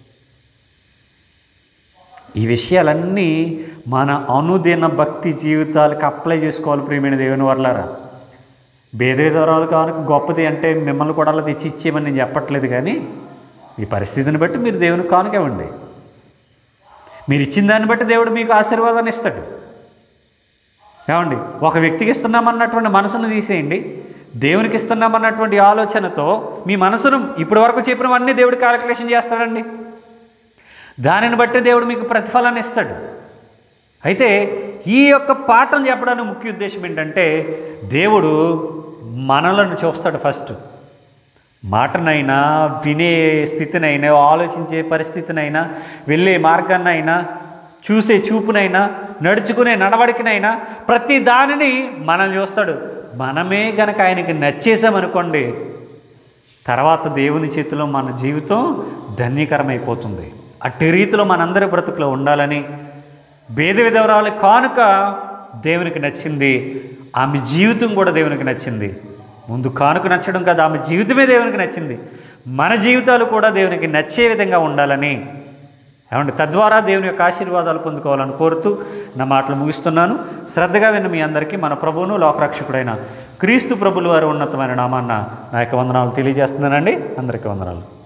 ఈ విషయాలన్నీ మన అనుదిన భక్తి జీవితాలకు అప్లై చేసుకోవాలి ప్రియమైన దేవుని వర్లారా భేదవిధవరాలు కానుక గొప్పది అంటే మిమ్మల్ని కూడా అలా తెచ్చి ఇచ్చేయమని నేను చెప్పట్లేదు కానీ మీ పరిస్థితిని బట్టి మీరు దేవుని కానుక ఇవ్వండి మీరు ఇచ్చిన దాన్ని బట్టి దేవుడు మీకు ఆశీర్వాదాన్ని ఇస్తాడు ఏమండి ఒక వ్యక్తికి ఇస్తున్నామన్నటువంటి మనసును తీసేయండి దేవునికి ఇస్తున్నామన్నటువంటి ఆలోచనతో మీ మనసును ఇప్పటి వరకు చెప్పినవన్నీ దేవుడు క్యాలిక్యులేషన్ చేస్తాడండి దానిని బట్టి దేవుడు మీకు ప్రతిఫలాన్ని ఇస్తాడు అయితే ఈ యొక్క పాఠం చెప్పడానికి ముఖ్య ఉద్దేశం ఏంటంటే దేవుడు మనలను చూస్తాడు ఫస్ట్ మాటనైనా వినే స్థితినైనా ఆలోచించే పరిస్థితినైనా వెళ్ళే మార్గాన్నైనా చూసే చూపునైనా నడుచుకునే నడవడికనైనా ప్రతి దానిని మనల్ని చూస్తాడు మనమే గనక ఆయనకి నచ్చేసామనుకోండి తర్వాత దేవుని చేతిలో మన జీవితం ధన్యకరమైపోతుంది అట్టి రీతిలో మనందరి బ్రతుకులో ఉండాలని భేద విధవరాలు కానుక దేవునికి నచ్చింది ఆమె జీవితం కూడా దేవునికి నచ్చింది ముందు కానుక నచ్చడం కాదు ఆమె జీవితమే దేవునికి నచ్చింది మన జీవితాలు కూడా దేవునికి నచ్చే విధంగా ఉండాలని ఏమంటే తద్వారా దేవుని యొక్క ఆశీర్వాదాలు పొందుకోవాలని కోరుతూ నా మాటలు ముగిస్తున్నాను శ్రద్ధగా విన్న మీ అందరికీ మన ప్రభువును లోకరక్షకుడైన క్రీస్తు ప్రభులు వారి ఉన్నతమైన నామాన్న నా యొక్క వందనాలు తెలియజేస్తున్నానండి అందరికీ వందనాలు